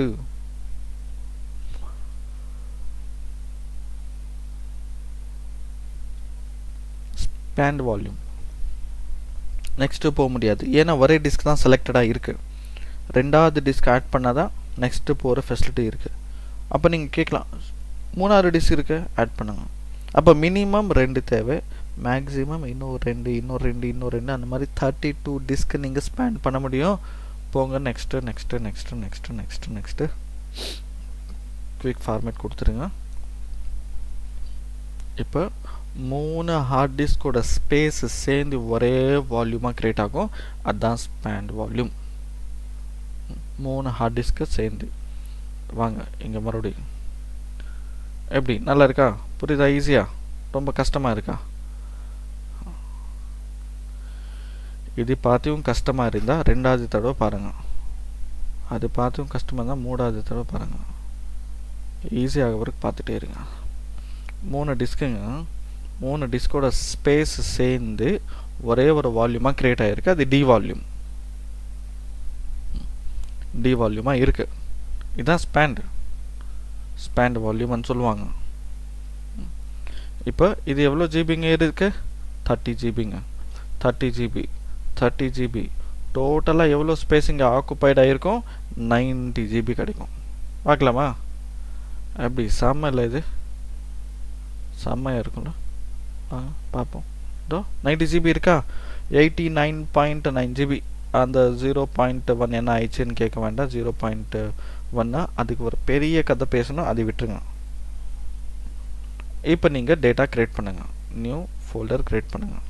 ஸ்பேண்ட் வால்யூம் நெக்ஸ்ட்டு போக முடியாது ஏன்னா ஒரே டிஸ்க் தான் செலக்டடாக இருக்குது ரெண்டாவது டிஸ்க் ஆட் பண்ணால் தான் நெக்ஸ்ட்டு போகிற ஃபெசிலிட்டி இருக்குது அப்போ நீங்கள் கேட்கலாம் மூணாவது டிஸ்க் இருக்கு ஆட் பண்ணுங்க அப்போ மினிமம் ரெண்டு தேவை மேக்ஸிமம் இன்னும் ரெண்டு இன்னும் ரெண்டு இன்னும் ரெண்டு அந்த மாதிரி தேர்ட்டி டூ டிஸ்க்கு நீங்கள் ஸ்பேண்ட் பண்ண முடியும் போங்க next next next next next next quick format கொடுத்துருங்க இப்போ மூணு ஹார்ட் டிஸ்கோட ஸ்பேஸ் சேர்ந்து ஒரே வால்யூமாக க்ரியேட் ஆகும் அதுதான் ஸ்பேண்ட் வால்யூம் மூணு ஹார்ட் டிஸ்க்கு சேர்ந்து வாங்க இங்கே மறுபடியும் எப்படி நல்லா இருக்கா புரியுதா ஈஸியாக ரொம்ப கஷ்டமாக இருக்கா இது பார்த்தும் கஷ்டமாக இருந்தால் ரெண்டாவது தடவை பாருங்கள் அது பார்த்தும் கஷ்டமாக இருந்தால் மூணாவது தடவை பாருங்கள் ஈஸியாக வரைக்கும் பார்த்துட்டே இருங்க மூணு டிஸ்க்குங்க மூணு டிஸ்கோட ஸ்பேஸ் சேர்ந்து ஒரே ஒரு வால்யூமாக க்ரியேட் ஆகிருக்கு அது டி வால்யூம் டி வால்யூமாக இருக்குது இதுதான் ஸ்பேண்டு ஸ்பேண்ட் வால்யூம்னு சொல்லுவாங்க இப்போ இது எவ்வளோ ஜிபிங்க இருக்கு தேர்ட்டி ஜிபிங்க தேர்ட்டி ஜிபி தேர்ட்டி ஜிபி டோட்டலாக எவ்வளோ ஸ்பேஸ் இங்கே ஆக்குப்பைட் ஆகிருக்கும் நைன்டி ஜிபி கிடைக்கும் பார்க்கலாமா எப்படி செம்ம இல்லை இது செம்மையாக இருக்கும்ல ஆ பார்ப்போம் இதோ நைன்டி ஜிபி இருக்கா eighty nine point nine GB அந்த ஜீரோ பாயிண்ட் ஒன் என்ன ஆயிடுச்சுன்னு கேட்க வேண்டாம் ஜீரோ பாயிண்ட் ஒன்னா அதுக்கு ஒரு பெரிய கதை பேசணும் அதை விட்டுருங்க இப்போ நீங்கள் டேட்டா க்ரியேட் பண்ணுங்கள் நியூ ஃபோல்டர் க்ரியேட் பண்ணுங்கள்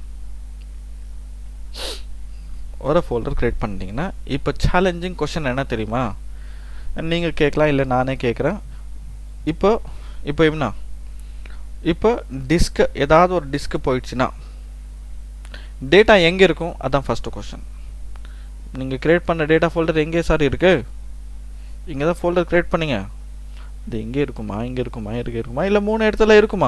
ஒரு ஃபோல்டர் க்ரியேட் பண்ணிட்டீங்கன்னா இப்போ சேலஞ்சிங் கொஷின் என்ன தெரியுமா நீங்கள் கேட்கலாம் இல்லை நானே கேட்குறேன் இப்போ இப்போ என்ன இப்போ டிஸ்க்கு ஏதாவது ஒரு டிஸ்க்கு போயிடுச்சுன்னா டேட்டா எங்கே இருக்கும் அதான் ஃபஸ்ட்டு கொஷின் நீங்கள் க்ரியேட் பண்ண டேட்டா ஃபோல்டர் எங்கே சார் இருக்குது இங்கே தான் ஃபோல்டர் க்ரியேட் பண்ணீங்க இது எங்கே இருக்குமா இங்கே இருக்குமா இங்கே இருக்குமா இல்லை மூணு இடத்துல இருக்குமா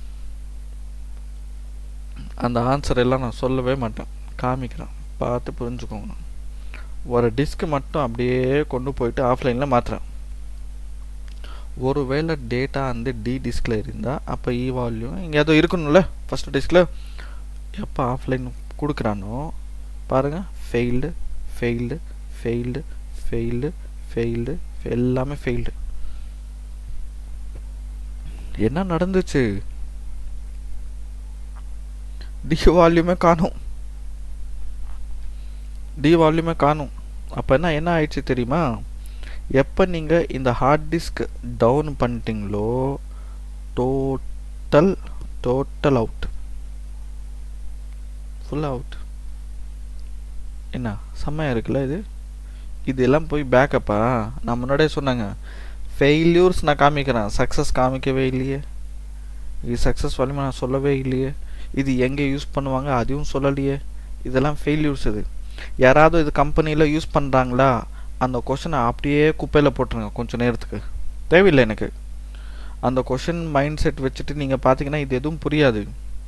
அந்த ஆன்சர் எல்லாம் நான் சொல்லவே மாட்டேன் காமிக்கிறேன் பார்த்து புரிஞ்சுக்கோங்க ஒரு டிஸ்க் மட்டும் அப்படியே கொண்டு போயிட்டு ஆஃப்லைனில் மாற்றுறேன் ஒருவேளை டேட்டா வந்து டி டிஸ்கில் இருந்தால் அப்போ இ வால்யூம் எங்கேயாவது இருக்கணும்ல ஃபஸ்ட்டு டிஸ்கில் எப்போ ஆஃப்லைன் கொடுக்குறானோ பாருங்கள் failed failed failed failed failed எல்லாமே ஃபெயில்டு என்ன நடந்துச்சு டி வால்யூமே காணும் டி வால்யூமே காணும் அப்போ என்ன என்ன ஆயிடுச்சு தெரியுமா எப்போ நீங்கள் இந்த ஹார்ட் டிஸ்க் டவுன் பண்ணிட்டீங்களோ total total out full out என்ன செம்மையாக இருக்குல்ல இது இது எல்லாம் போய் பேக்கப்பா நான் முன்னாடியே சொன்னாங்க ஃபெயில்யூர்ஸ் நான் காமிக்கிறேன் சக்ஸஸ் காமிக்கவே இல்லையே இது சக்ஸஸ் வலிமை நான் சொல்லவே இல்லையே இது எங்கே யூஸ் பண்ணுவாங்க அதையும் சொல்லலையே இதெல்லாம் ஃபெயில்யூர்ஸ் இது யாராவது இது கம்பெனியில் யூஸ் பண்ணுறாங்களா அந்த கொஷனை அப்படியே குப்பையில் போட்டுருங்க கொஞ்சம் நேரத்துக்கு தேவையில்லை எனக்கு அந்த கொஷின் மைண்ட் செட் வச்சுட்டு நீங்கள் பார்த்தீங்கன்னா இது எதுவும் புரியாது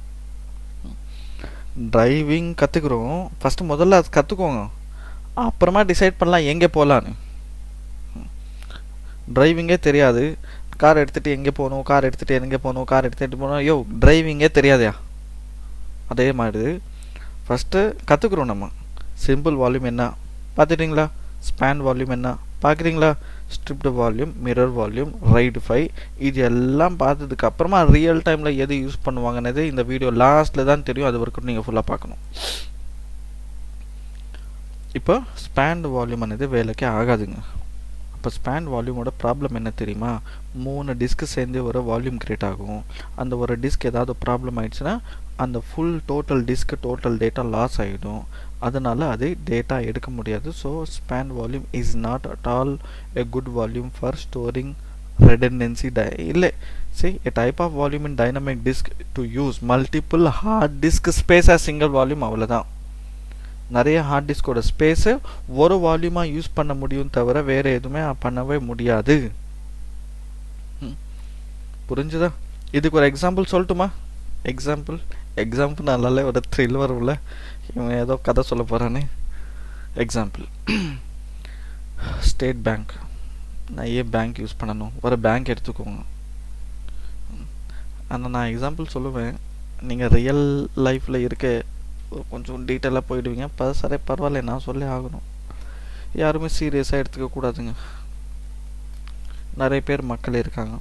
டிரைவிங் கற்றுக்குறோம் ஃபஸ்ட்டு முதல்ல அது கற்றுக்கோங்க அப்புறமா டிசைட் பண்ணலாம் எங்கே போகலான்னு டிரைவிங்கே தெரியாது கார் எடுத்துகிட்டு எங்கே போகணும் கார் எடுத்துகிட்டு எங்கே போகணும் கார் எடுத்துகிட்டு போகணும் யோ டிரைவிங்கே தெரியாதயா அதே மாதிரி ஃபஸ்ட்டு கற்றுக்குறோம் நம்ம சிம்பிள் வால்யூம் என்ன பார்த்துட்டிங்களா ஸ்பேன் வால்யூம் என்ன பார்க்குறீங்களா striped volume mirror volume RAID five இது எல்லாம் பார்த்ததுக்கு அப்புறமா ரியல் டைமில் எது யூஸ் பண்ணுவாங்கன்னது இந்த வீடியோ லாஸ்ட்டில் தான் தெரியும் அது வரைக்கும் நீங்கள் ஃபுல்லாக பார்க்கணும் இப்போ ஸ்பேண்ட் வால்யூம் ஆனது வேலைக்கே ஆகாதுங்க அப்போ ஸ்பேண்ட் வால்யூமோட ப்ராப்ளம் என்ன தெரியுமா மூணு டிஸ்க்கு சேர்ந்து ஒரு வால்யூம் கிரியேட் ஆகும் அந்த ஒரு டிஸ்க் ஏதாவது ப்ராப்ளம் ஆயிடுச்சுன்னா அந்த full total disk total data loss ஆகிடும் அதனால் அது டேட்டா எடுக்க முடியாது so span volume is not at all a good volume for storing redundancy di இல்லை see a type of volume in dynamic disk to use multiple hard disk space as single volume அவ்வளோதான் நிறைய heart டிஸ்கோட space ஒரு வால்யூமாக use பண்ண முடியும் தவிர வேறு எதுவுமே பண்ணவே முடியாது புரிஞ்சுதா இதுக்கு ஒரு எக்ஸாம்பிள் சொல்லட்டுமா எக்ஸாம்பிள் எக்ஸாம்பிள் நல்லாலே ஒரு த்ரில் வரும்ல இவன் ஏதோ கதை சொல்ல போகிறானே எக்ஸாம்பிள் ஸ்டேட் பேங்க் நான் ஏன் பேங்க் யூஸ் பண்ணணும் ஒரு பேங்க் எடுத்துக்கோங்க ஆனால் நான் எக்ஸாம்பிள் சொல்லுவேன் நீங்கள் ரியல் லைஃப்பில் இருக்க கொஞ்சம் டீட்டெயிலாக போயிடுவீங்க இப்போ சரி பரவாயில்ல நான் சொல்லி ஆகணும் யாருமே சீரியஸாக எடுத்துக்க கூடாதுங்க நிறைய பேர் மக்கள் இருக்காங்க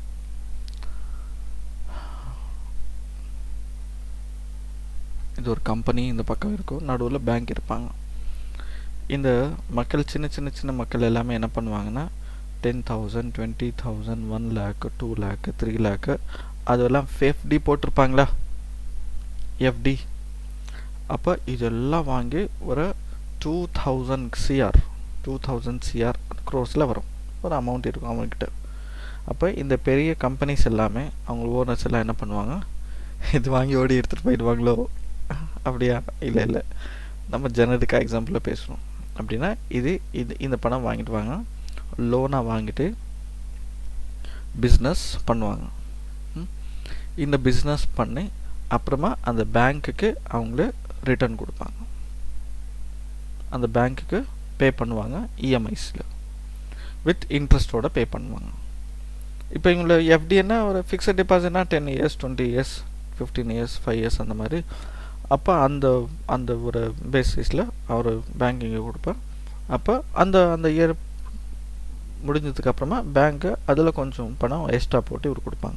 இது ஒரு கம்பெனி இந்த பக்கம் இருக்கும் நடுவில் பேங்க் இருப்பாங்க இந்த மக்கள் சின்ன சின்ன சின்ன மக்கள் எல்லாமே என்ன பண்ணுவாங்கன்னா ten thousand twenty thousand one lakh two lakh three lakh அதெல்லாம் எஃப்டி போட்டிருப்பாங்களா எஃப்டி அப்போ இதெல்லாம் வாங்கி ஒரு two thousand CR two thousand CR க்ரோஸில் வரும் ஒரு அமௌண்ட் இருக்கும் அவங்கக்கிட்ட அப்போ இந்த பெரிய கம்பெனிஸ் எல்லாமே அவங்க ஓனர்ஸ் எல்லாம் என்ன பண்ணுவாங்க இது வாங்கி ஓடி எடுத்துகிட்டு போயிடுவாங்களோ அப்படியா இல்லை இல்லை நம்ம ஜெனரிக்காக எக்ஸாம்பிளில் பேசுகிறோம் அப்படின்னா இது இது இந்த பணம் வாங்கிட்டு வாங்க லோனாக வாங்கிட்டு பிஸ்னஸ் பண்ணுவாங்க இந்த பிஸ்னஸ் பண்ணி அப்புறமா அந்த பேங்க்குக்கு அவங்களே ரிட்டர்ன் கொடுப்பாங்க அந்த பேங்க்குக்கு பே பண்ணுவாங்க இஎம்ஐஸில் வித் இன்ட்ரெஸ்ட்டோட பே பண்ணுவாங்க இப்போ இவங்கள எஃப்டின்னா ஒரு ஃபிக்ஸட் டெபாசிட்னா ten years twenty years fifteen years five years அந்த மாதிரி அப்போ அந்த அந்த ஒரு பேசிஸில் அவர் பேங்கிங்கை கொடுப்பேன் அப்போ அந்த அந்த இயர் முடிஞ்சதுக்கு அப்புறமா பேங்க்கு அதில் கொஞ்சம் பணம் எக்ஸ்ட்ரா போட்டு இவர் கொடுப்பாங்க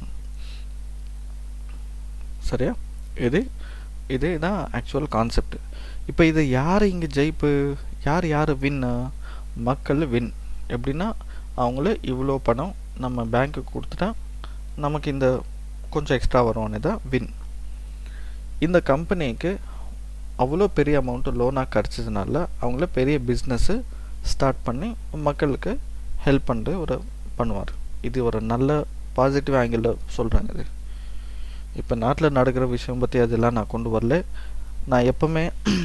சரியா இது இது தான் ஆக்சுவல் கான்செப்ட் இப்போ இது யார் இங்கே ஜெயிப்பு யார் யார் வின்னு மக்கள் வின் எப்படின்னா அவங்கள இவ்வளோ பணம் நம்ம பேங்க்குக்கு கொடுத்துட்டா நமக்கு இந்த கொஞ்சம் எக்ஸ்ட்ரா வரும்னு தான் வின் இந்த கம்பெனிக்கு அவ்வளோ பெரிய அமௌண்ட்டு லோனாக கிடச்சதுனால அவங்கள பெரிய பிஸ்னஸ்ஸு ஸ்டார்ட் பண்ணி மக்களுக்கு ஹெல்ப் பண்ணுற ஒரு பண்ணுவார் இது ஒரு நல்ல பாசிட்டிவ் ஆங்கிளில் சொல்கிறாங்க இது இப்போ நாட்டில் நடக்கிற விஷயம் பற்றி அதெல்லாம் நான் கொண்டு வரல நான் எப்போவுமே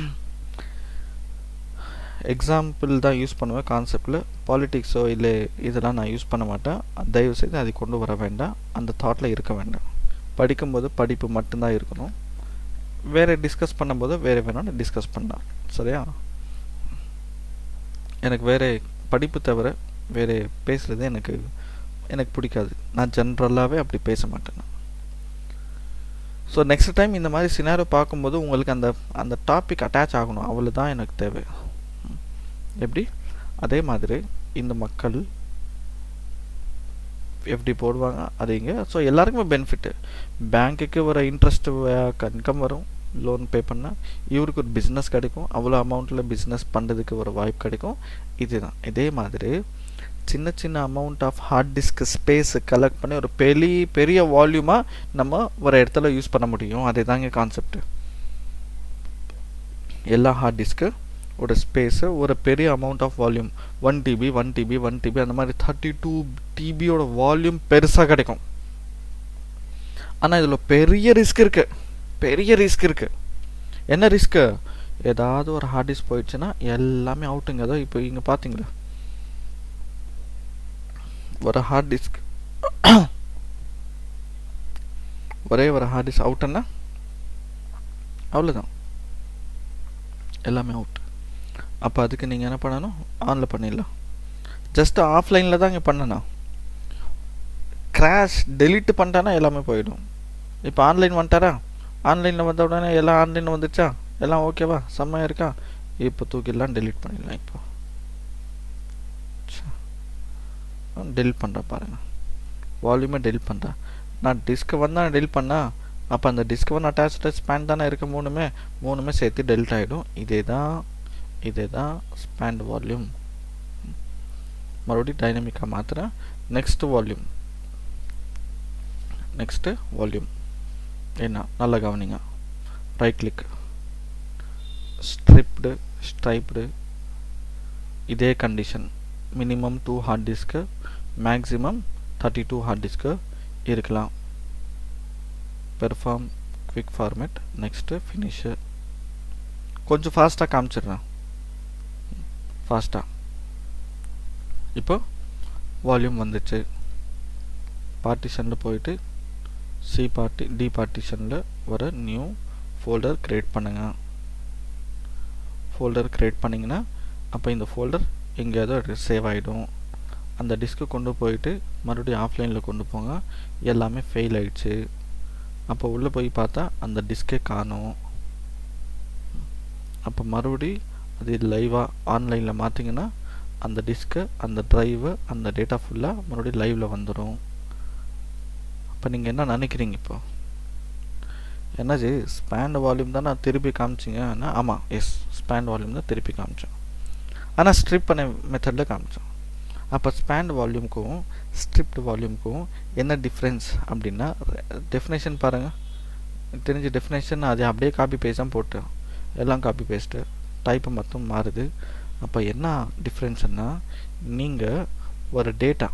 எக்ஸாம்பிள் தான் யூஸ் பண்ணுவேன் கான்செப்டில் பாலிட்டிக்ஸோ இல்லை இதெல்லாம் நான் யூஸ் பண்ண மாட்டேன் தயவு செய்து அதை கொண்டு வர வேண்டாம் அந்த தாட்டில் இருக்க வேண்டாம் படிக்கும்போது படிப்பு மட்டும்தான் இருக்கணும் வேறு டிஸ்கஸ் பண்ணும்போது வேறு வேணாலும் டிஸ்கஸ் பண்ணலாம் சரியா எனக்கு வேறு படிப்பு தவிர வேறு பேசுகிறது எனக்கு எனக்கு பிடிக்காது நான் ஜென்ரலாகவே அப்படி பேச மாட்டேன் ஸோ நெக்ஸ்ட் டைம் இந்த மாதிரி சினாரோ பார்க்கும்போது உங்களுக்கு அந்த அந்த டாபிக் அட்டாச் ஆகணும் அவ்வளோ தான் எனக்கு தேவை எப்படி அதே மாதிரி இந்த மக்கள் எஃப்டி போடுவாங்க அது இங்கே ஸோ எல்லாருக்குமே பெனிஃபிட்டு பேங்க்குக்கு வர இன்ட்ரெஸ்ட் இன்கம் வரும் லோன் பே பண்ணால் இவருக்கு ஒரு பிஸ்னஸ் கிடைக்கும் அவ்வளோ அமௌண்ட்டில் பிஸ்னஸ் பண்ணுறதுக்கு ஒரு வாய்ப்பு கிடைக்கும் இதுதான் இதே மாதிரி சின்ன சின்ன amount of hard disk space collect பண்ணி ஒரு பெரிய பெரிய வால்யூமாக நம்ம ஒரு இடத்துல யூஸ் பண்ண முடியும் அதே தாங்க கான்செப்ட் எல்லா ஹார்ட் டிஸ்க்கு ஒரு ஸ்பேஸு ஒரு பெரிய amount of volume one TB one TB one TB அந்த மாதிரி தேர்ட்டி டூ டிபியோட வால்யூம் பெருசாக கிடைக்கும் ஆனால் இதில் பெரிய ரிஸ்க் இருக்குது பெரிய ரிஸ்க் இருக்குது என்ன ரிஸ்க்கு ஏதாவது ஒரு ஹார்ட் டிஸ்க் போயிடுச்சுன்னா எல்லாமே அவுட்டுங்க அதோ இப்போ இங்கே பார்த்தீங்களா ஒரு ஹார்ட் டிஸ்க் ஒரே ஒரு ஹார்ட் டிஸ்க் அவுட்டுன்னா அவ்வளோதான் எல்லாமே அவுட் அப்போ அதுக்கு நீங்கள் என்ன பண்ணணும் ஆனில் பண்ணிடலாம் ஜஸ்ட் ஆஃப்லைனில் தான் இங்கே பண்ணணும் கிராஷ் டெலிட் பண்ணிட்டானா எல்லாமே போயிடும் இப்போ ஆன்லைன் வந்துட்டாரா ஆன்லைனில் வந்த உடனே எல்லாம் ஆன்லைனில் வந்துச்சா எல்லாம் ஓகேவா செம்மையாக இருக்கா இப்போ தூக்கிடலாம் டெலிட் பண்ணிடலாம் இப்போ டெலிட் பண்ணுறேன் பாருங்கள் வால்யூமே டெலிட் பண்ணுறேன் நான் டிஸ்க்கு வந்தால் டெலிட் பண்ணா அப்போ அந்த டிஸ்க் ஒன் அட்டாச்சு ஸ்பேன் தானே இருக்க மூணுமே மூணுமே சேர்த்து டெலிட் ஆகிடும் இதே தான் இதே தான் ஸ்பேண்ட் வால்யூம் மறுபடியும் டைனமிக்காக மாற்றுறேன் நெக்ஸ்ட் வால்யூம் நெக்ஸ்ட்டு வால்யூம் என்ன நல்லா கவனிங்க ரைட் கிளிக் ஸ்ட்ரிப்டு ஸ்ட்ரைப்டு இதே condition minimum two hard disk maximum thirty two hard disk இருக்கலாம் perform quick format next finish கொஞ்சம் ஃபாஸ்ட்டாக காமிச்சிடுறேன் ஃபாஸ்ட்டாக இப்போ வால்யூம் வந்துச்சு பார்ட்டிஷனில் போயிட்டு சி பார்ட்டி டி பார்ட்டிஷனில் வர நியூ ஃபோல்டர் க்ரியேட் பண்ணுங்கள் ஃபோல்டர் க்ரியேட் பண்ணிங்கன்னா அப்போ இந்த ஃபோல்டர் எங்கேயாவது சேவ் ஆகிடும் அந்த டிஸ்க்கு கொண்டு போயிட்டு மறுபடியும் ஆஃப்லைனில் கொண்டு போங்க எல்லாமே ஃபெயில் ஆயிடுச்சு அப்போ உள்ளே போய் பார்த்தா அந்த டிஸ்கே காணும் அப்போ மறுபடி அது லைவாக ஆன்லைனில் மாற்றிங்கன்னா அந்த டிஸ்க்கு அந்த ட்ரைவு அந்த டேட்டா ஃபுல்லாக மறுபடியும் லைவில் வந்துடும் அப்போ நீங்கள் என்ன நினைக்கிறீங்க இப்போ என்னாச்சு ஸ்பேண்ட் வால்யூம் தான் நான் திருப்பி காமிச்சிங்கன்னா ஆமாம் எஸ் ஸ்பேண்ட் வால்யூம் தான் திருப்பி காமிச்சோம் ஆனால் ஸ்ட்ரிப் பண்ண மெத்தடில் காமிச்சோம் அப்போ ஸ்பேண்ட் வால்யூம்க்கும் ஸ்ட்ரிப்ட் வால்யூம்க்கும் என்ன டிஃப்ரென்ஸ் அப்படின்னா டெஃபினேஷன் பாருங்கள் தெரிஞ்ச டெஃபினேஷன் அதை அப்படியே காப்பி பேஸ்ட் தான் போட்டு எல்லாம் காப்பி பேஸ்ட்டு டைப்பு மட்டும் மாறுது அப்போ என்ன டிஃப்ரென்ஸ்னா நீங்கள் ஒரு data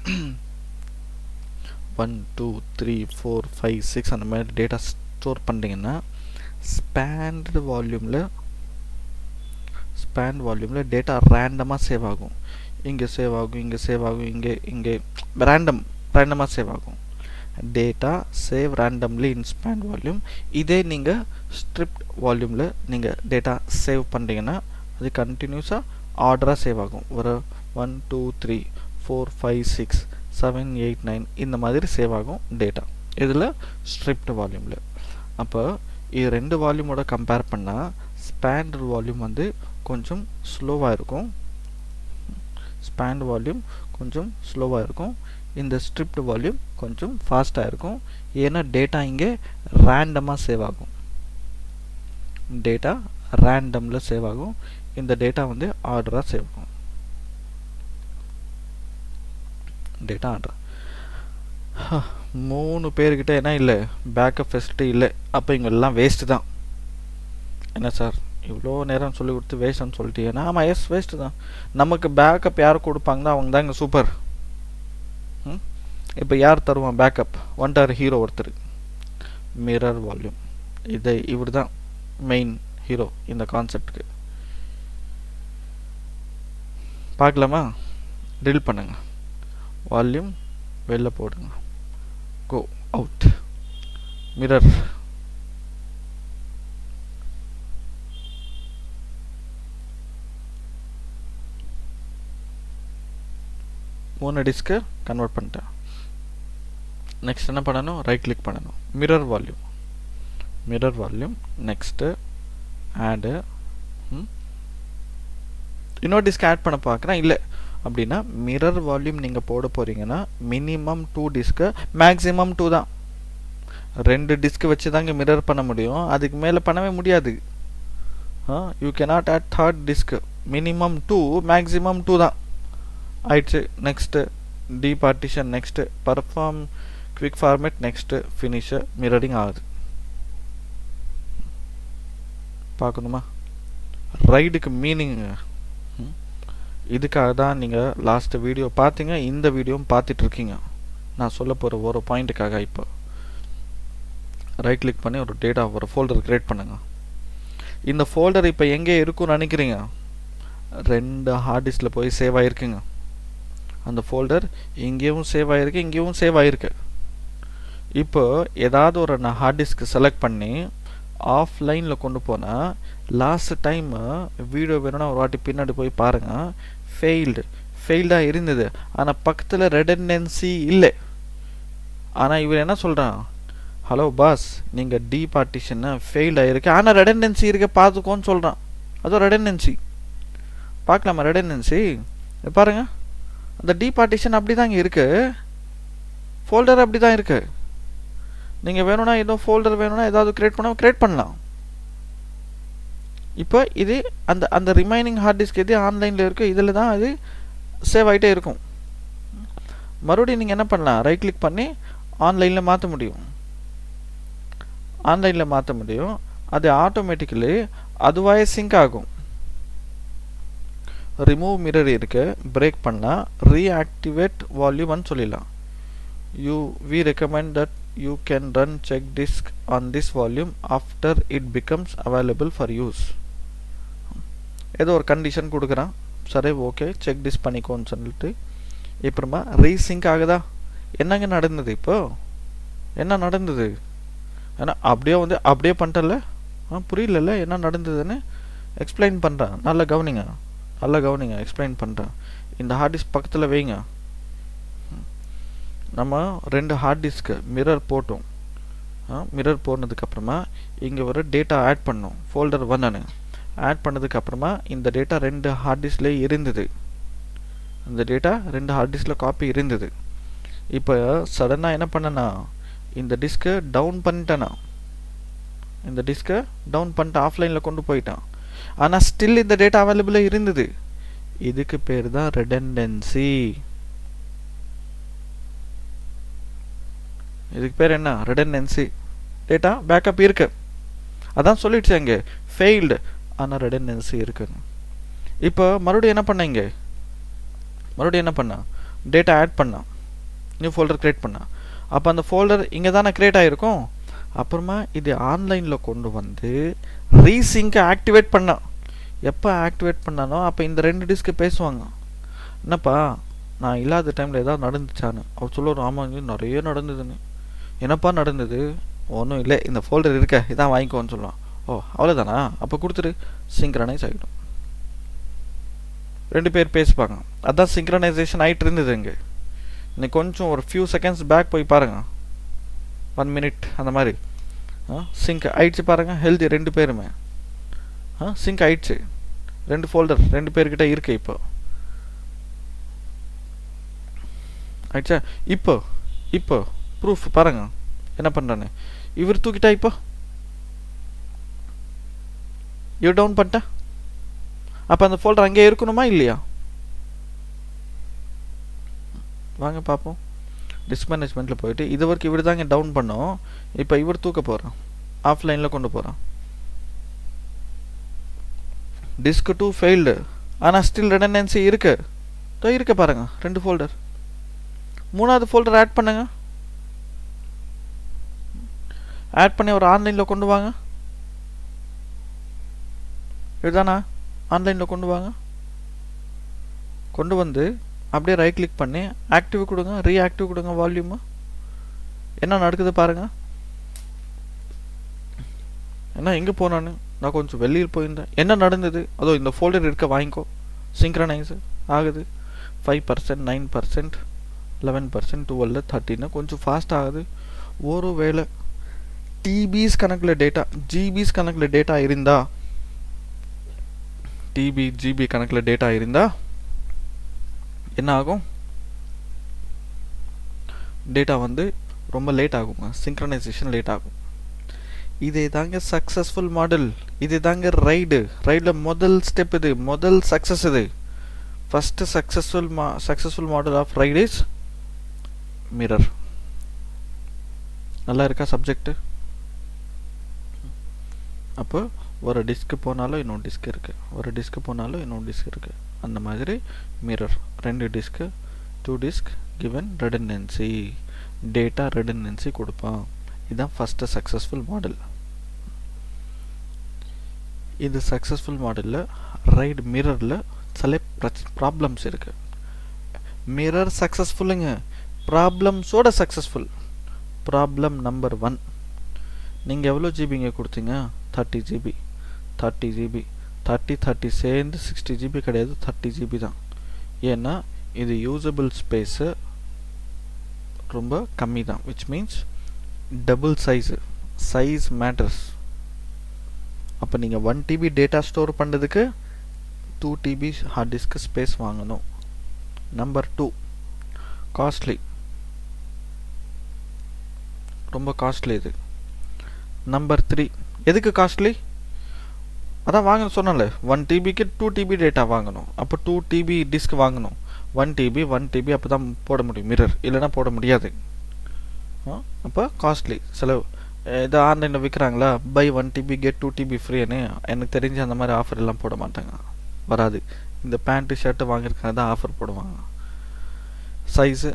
one two three four five six அந்த மாதிரி டேட்டா ஸ்டோர் பண்ணுறீங்கன்னா ஸ்பேண்ட் வால்யூமில் ஸ்பேண்ட் வால்யூமில் டேட்டா ரேண்டமாக சேவ் ஆகும் இங்கே சேவ் ஆகும் இங்கே சேவ் ஆகும் இங்கே இங்கே ரேண்டம் ரேண்டமாக சேவ் ஆகும் data save randomly in spanned volume இதே நீங்கள் ஸ்ட்ரிப்ட் வால்யூமில் நீங்கள் டேட்டா சேவ் பண்ணுறீங்கன்னா அது கண்டினியூஸாக ஆர்டராக சேவ் ஆகும் ஒரு one two three four five six seven eight nine இந்த மாதிரி சேவ் ஆகும் டேட்டா இதில் ஸ்ட்ரிப்ட் வால்யூமில் அப்போ இது ரெண்டு வால்யூமோட கம்பேர் பண்ணால் ஸ்பேண்ட் வால்யூம் வந்து கொஞ்சம் ஸ்லோவாக இருக்கும் ஸ்பேண்ட் வால்யூம் கொஞ்சம் ஸ்லோவாக இருக்கும் இந்த ஸ்ட்ரிப்ட் வால்யூம் கொஞ்சம் ஃபாஸ்ட்டாக இருக்கும் ஏன்னா டேட்டா இங்கே ரேண்டமாக சேவ் ஆகும் டேட்டா ரேண்டமில் சேவ் ஆகும் இந்த டேட்டா வந்து ஆர்டராக சேவ் ஆகும் டேட்டா ஆர்டர் மூணு பேர்கிட்ட என்ன இல்லை பேக்கப் ஃபெசிலிட்டி இல்லை அப்போ இங்கே எல்லாம் வேஸ்ட்டு தான் என்ன சார் இவ்வளோ நேரம் சொல்லி கொடுத்து வேஸ்ட்னு சொல்லிட்டீங்கன்னா ஆமாம் எஸ் வேஸ்ட்டு தான் நமக்கு பேக்கப் யார் கொடுப்பாங்கன்னா அவங்க தான் இங்கே சூப்பர் ம் இப்போ யார் தருவான் பேக்கப் ஒன்டார் ஹீரோ ஒருத்தர் மிரர் வால்யூம் இதை இவர் தான் மெயின் ஹீரோ இந்த கான்செப்டுக்கு பார்க்கலாமா ட்ரில் பண்ணுங்க வால்யூம் வெளில போடுங்க கோ அவுட் மிரர் மூணு டிஸ்க்கு கன்வெர்ட் பண்ணிட்டேன் நெக்ஸ்ட் என்ன பண்ணணும் ரைட் கிளிக் பண்ணணும் mirror volume mirror volume next add இன்னொரு டிஸ்க் ஆட் பண்ண பார்க்குறேன் இல்லை அப்படின்னா மிரர் வால்யூம் நீங்கள் போட போகிறீங்கன்னா minimum two disk maximum two தான் ரெண்டு டிஸ்க் வச்சு தாங்க மிரர் பண்ண முடியும் அதுக்கு மேலே பண்ணவே முடியாது you cannot add third disk minimum two maximum two தான் ஆயிடுச்சு next D partition next perform quick format next finish mirroring ஆகுது பார்க்கணுமா ரைடுக்கு மீனிங் இதுக்காக தான் நீங்கள் லாஸ்ட் வீடியோ பார்த்தீங்க இந்த வீடியோவும் பார்த்துட்டு இருக்கீங்க நான் சொல்ல போகிற ஒரு பாயிண்ட்டுக்காக இப்போ ரைட் கிளிக் பண்ணி ஒரு டேட்டா ஒரு ஃபோல்டர் க்ரியேட் பண்ணுங்க இந்த ஃபோல்டர் இப்போ எங்கே இருக்கும்னு நினைக்கிறீங்க ரெண்டு ஹார்ட் டிஸ்கில் போய் சேவ் ஆகிருக்குங்க அந்த ஃபோல்டர் இங்கேயும் சேவ் ஆகிருக்கு இங்கேயும் சேவ் ஆகிருக்கு இப்போ ஏதாவது ஒரு நான் ஹார்ட் டிஸ்க் செலக்ட் பண்ணி ஆஃப்லைனில் கொண்டு போனால் லாஸ்ட் டைம் வீடியோ வேணும்னா ஒரு வாட்டி பின்னாடி போய் பாருங்கள் ஃபெயில்டு ஃபெயில்டாக இருந்தது ஆனால் பக்கத்தில் ரெடண்டன்சி இல்லை ஆனால் இவர் என்ன சொல்கிறான் ஹலோ பாஸ் நீங்கள் டி பார்ட்டிஷன்னு ஃபெயில்ட் ஆகிருக்கு ஆனால் ரெடண்டன்சி இருக்க பார்த்துக்கோன்னு சொல்கிறான் அதுவும் ரெடண்டன்சி பார்க்கலாமா ரெடண்டன்சி பாருங்கள் அந்த டி பார்ட்டிஷன் அப்படி தாங்க இருக்குது ஃபோல்டர் அப்படி தான் இருக்குது நீங்கள் வேணும்னா ஏதோ ஃபோல்டர் வேணும்னா ஏதாவது க்ரியேட் பண்ணால் க்ரியேட் பண்ணலாம் இப்போ இது அந்த அந்த ரிமைனிங் ஹார்ட் டிஸ்க் எது ஆன்லைனில் இருக்குது இதில் தான் அது சேவ் ஆகிட்டே இருக்கும் மறுபடியும் நீங்கள் என்ன பண்ணலாம் ரைட் கிளிக் பண்ணி ஆன்லைனில் மாற்ற முடியும் ஆன்லைனில் மாற்ற முடியும் அது ஆட்டோமேட்டிக்கலி அதுவாக சிங்க் ஆகும் ரிமூவ் மிரர் இருக்கு பிரேக் பண்ணால் ரீஆக்டிவேட் வால்யூம்னு சொல்லிடலாம் you we recommend that you can run check disk on this volume after it becomes available for use ஏதோ ஒரு கண்டிஷன் கொடுக்குறான் சரி ஓகே செக் டிஸ்க் பண்ணிக்கோன்னு சொல்லிட்டு இப்பறமா ரீசிங்க் ஆகுதா என்னங்க நடந்தது இப்போ என்ன நடந்தது ஏன்னா அப்படியே வந்து அப்படியே பண்ணிட்டல ஆ புரியலல்ல என்ன நடந்ததுன்னு எக்ஸ்பிளைன் பண்ணுறேன் நல்லா கவனிங்க நல்லா கவனிங்க எக்ஸ்பிளைன் பண்ணுறேன் இந்த ஹார்ட் டிஸ்க் பக்கத்தில் வைங்க நம்ம ரெண்டு ஹார்ட் டிஸ்க்கு மிரர் போட்டோம் மிரர் போனதுக்கப்புறமா இங்கே ஒரு டேட்டா ஆட் பண்ணோம் ஃபோல்டர் ஒன்னு ஆட் பண்ணதுக்கப்புறமா இந்த டேட்டா ரெண்டு ஹார்ட் டிஸ்க்லேயே இருந்தது இந்த டேட்டா ரெண்டு ஹார்ட் டிஸ்கில் காப்பி இருந்தது இப்போ சடனாக என்ன பண்ணனா இந்த டிஸ்கை டவுன் பண்ணிட்டேனா இந்த டிஸ்கை டவுன் பண்ணிட்டு ஆஃப்லைனில் கொண்டு போயிட்டான் ஆனால் ஸ்டில் இந்த டேட்டா அவைலபிளாக இருந்தது இதுக்கு பேர் தான் ரெடண்டன்சி இதுக்கு பேர் என்ன ரெடண்டன்சி டேட்டா பேக்கப் இருக்கு அதான் சொல்லிடுச்சு அங்கே ஃபெயில்டு ஆனால் ரெடண்டன்சி இருக்குங்க இப்போ மறுபடியும் என்ன பண்ணீங்க மறுபடியும் என்ன பண்ணா டேட்டா ஆட் பண்ணா நியூ ஃபோல்டர் க்ரியேட் பண்ணா அப்போ அந்த ஃபோல்டர் இங்கே தானே க்ரியேட் ஆகிருக்கும் அப்புறமா இது ஆன்லைனில் கொண்டு வந்து ரீசிங்கை ஆக்டிவேட் பண்ணா எப்போ ஆக்டிவேட் பண்ணானோ அப்போ இந்த ரெண்டு டிஸ்க்கு பேசுவாங்க என்னப்பா நான் இல்லாத டைமில் ஏதாவது நடந்துச்சான்னு அவர் சொல்லுவார் ஆமாங்க நிறைய நடந்ததுன்னு என்னப்பா நடந்தது ஒன்றும் இல்லை இந்த ஃபோல்டர் இருக்க இதான் வாங்கிக்கோன்னு சொல்லுவான் ஓ அவ்வளோதானா அப்போ கொடுத்துரு சிங்க்ரனைஸ் ஆகிடும் ரெண்டு பேர் பேசிப்பாங்க அதான் சிங்க்ரனைசேஷன் ஆகிட்டு இருந்தது இங்கே இன்னைக்கு கொஞ்சம் ஒரு ஃபியூ செகண்ட்ஸ் பேக் போய் பாருங்க ஒன் மினிட் அந்த மாதிரி சிங்க் ஆயிடுச்சு பாருங்கள் ஹெல்தி ரெண்டு பேருமே ஆ சிங்க் ஆயிடுச்சு ரெண்டு ஃபோல்டர் ரெண்டு பேர்கிட்ட இருக்கு இப்போ ஆயிடுச்சா இப்போ இப்போ ப்ரூஃப் பாருங்க என்ன பண்ணுறான்னு இவர் தூக்கிட்டா இப்போ இவர் டவுன் பண்ணிட்டா அப்போ அந்த ஃபோல்டர் அங்கேயே இருக்கணுமா இல்லையா வாங்க பார்ப்போம் டிஸ்க் மேனேஜ்மெண்ட்டில் போயிட்டு இது வரைக்கும் இவர் தாங்க டவுன் பண்ணோம் இப்போ இவர் தூக்க போகிறான் ஆஃப்லைனில் கொண்டு போகிறான் டிஸ்க் டூ ஃபெயில்டு ஆனால் ஸ்டில் ரெடண்டன்சி இருக்கு தோ இருக்க பாருங்க ரெண்டு ஃபோல்டர் மூணாவது ஃபோல்டர் ஆட் பண்ணுங்க ஆட் பண்ணி ஒரு ஆன்லைனில் கொண்டு வாங்க இதுதானா ஆன்லைனில் கொண்டு வாங்க கொண்டு வந்து அப்படியே ரைட் கிளிக் பண்ணி ஆக்டிவ் கொடுங்க ரீஆக்டிவ் கொடுங்க வால்யூமு என்ன நடக்குது பாருங்க என்ன எங்கே போனான்னு நான் கொஞ்சம் வெளியில் போயிருந்தேன் என்ன நடந்தது அதோ இந்த ஃபோல்டர் இருக்க வாங்கிக்கோ சிங்க்ரனைஸ் ஆகுது five percent nine percent eleven percent twelve தேர்ட்டின்னு கொஞ்சம் ஃபாஸ்ட் ஆகுது ஒரு வேளை டிபிஸ் கணக்கில் டேட்டா ஜிபிஸ் கணக்கில் டேட்டா இருந்தா டிபி ஜிபி கணக்கில் டேட்டா இருந்தா என்ன ஆகும் டேட்டா வந்து ரொம்ப லேட் ஆகுங்க சிங்க்ரனைசேஷன் லேட் ஆகும் இதே தாங்க சக்ஸஸ்ஃபுல் மாடல் இது தாங்க ரைடு ரைடில் முதல் ஸ்டெப் இது முதல் சக்ஸஸ் இது ஃபஸ்ட்டு சக்ஸஸ்ஃபுல் மா successful model of RAID is mirror நல்லா இருக்கா சப்ஜெக்ட் அப்போ ஒரு டிஸ்க்கு போனாலும் இன்னொரு டிஸ்க் இருக்குது ஒரு டிஸ்க்கு போனாலும் இன்னொரு டிஸ்க் இருக்குது அந்த மாதிரி மிரர் ரெண்டு disk two disk given redundancy data redundancy கொடுப்பான் இதுதான் ஃபஸ்ட்டு சக்ஸஸ்ஃபுல் மாடல் இது சக்ஸஸ்ஃபுல் மாடலில் ரைட் மிரரில் சில ப்ராப்ளம்ஸ் இருக்குது மிரர் சக்ஸஸ்ஃபுல்லுங்க ப்ராப்ளம்ஸோட சக்ஸஸ்ஃபுல் ப்ராப்ளம் நம்பர் ஒன் நீங்கள் எவ்வளோ ஜிபிங்க கொடுத்தீங்க thirty GB thirty GB thirty thirty சேர்ந்து சிக்ஸ்டி ஜிபி கிடையாது தேர்ட்டி ஜிபி தான் ஏன்னா இது யூசபிள் ஸ்பேஸு ரொம்ப கம்மி தான் which means double size size matters அப்போ நீங்கள் ஒன் டிபி டேட்டா ஸ்டோர் பண்ணுறதுக்கு two DP heart disk space வாங்கணும் நம்பர் டூ காஸ்ட்லி ரொம்ப காஸ்ட்லி இது நம்பர் த்ரீ எதுக்கு காஸ்ட்லி அதான் வாங்க சொன்னல ஒன் டிபிக்கு டூ டிபி டேட்டா வாங்கணும் அப்போ டூ டிபி டிஸ்க் வாங்கணும் ஒன் டிபி ஒன் டிபி அப்போ தான் போட முடியும் மிரர் இல்லைன்னா போட முடியாது அப்போ காஸ்ட்லி செலவு இதை ஆன்லைனில் விற்கிறாங்களா buy one TB get two TB ஃப்ரீன்னு எனக்கு தெரிஞ்சு அந்த மாதிரி ஆஃபர் எல்லாம் போட மாட்டாங்க வராது இந்த பேண்ட்டு ஷர்ட்டு வாங்கியிருக்காங்க தான் ஆஃபர் போடுவாங்க சைஸு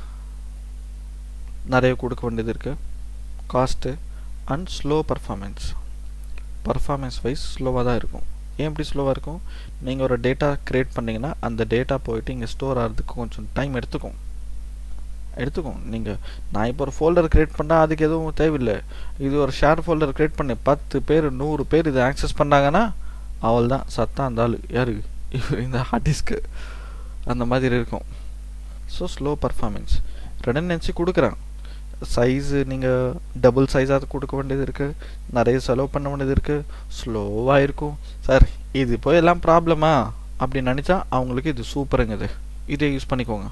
நிறைய கொடுக்க வேண்டியது இருக்குது cost and slow performance performance wise ஸ்லோவாக தான் இருக்கும் ஏன் இப்படி ஸ்லோவாக இருக்கும் நீங்கள் ஒரு டேட்டா க்ரியேட் பண்ணிங்கன்னா அந்த டேட்டா போயிட்டு இங்கே ஸ்டோர் ஆகிறதுக்கு கொஞ்சம் டைம் எடுத்துக்கும் எடுத்துக்கும் நீங்கள் நான் இப்போ ஒரு ஃபோல்டர் க்ரியேட் பண்ணால் அதுக்கு எதுவும் தேவையில்லை இது ஒரு ஷேர் ஃபோல்டர் க்ரியேட் பண்ணி பத்து பேர் நூறு பேர் இதை ஆக்சஸ் பண்ணாங்கன்னா அவள் தான் சத்தா அந்த ஆள் யார் இந்த ஹார்ட் டிஸ்க்கு அந்த மாதிரி இருக்கும் ஸோ ஸ்லோ பர்ஃபார்மன்ஸ் ரெடன்டன்சி கொடுக்குறான் சைஸு நீங்கள் டபுள் சைஸாக கொடுக்க வேண்டியது இருக்குது நிறைய செலவு பண்ண வேண்டியது இருக்குது ஸ்லோவாக இருக்கும் சார் இது போய் எல்லாம் ப்ராப்ளமா அப்படி நினச்சா அவங்களுக்கு இது சூப்பருங்க இது இதே யூஸ் பண்ணிக்கோங்க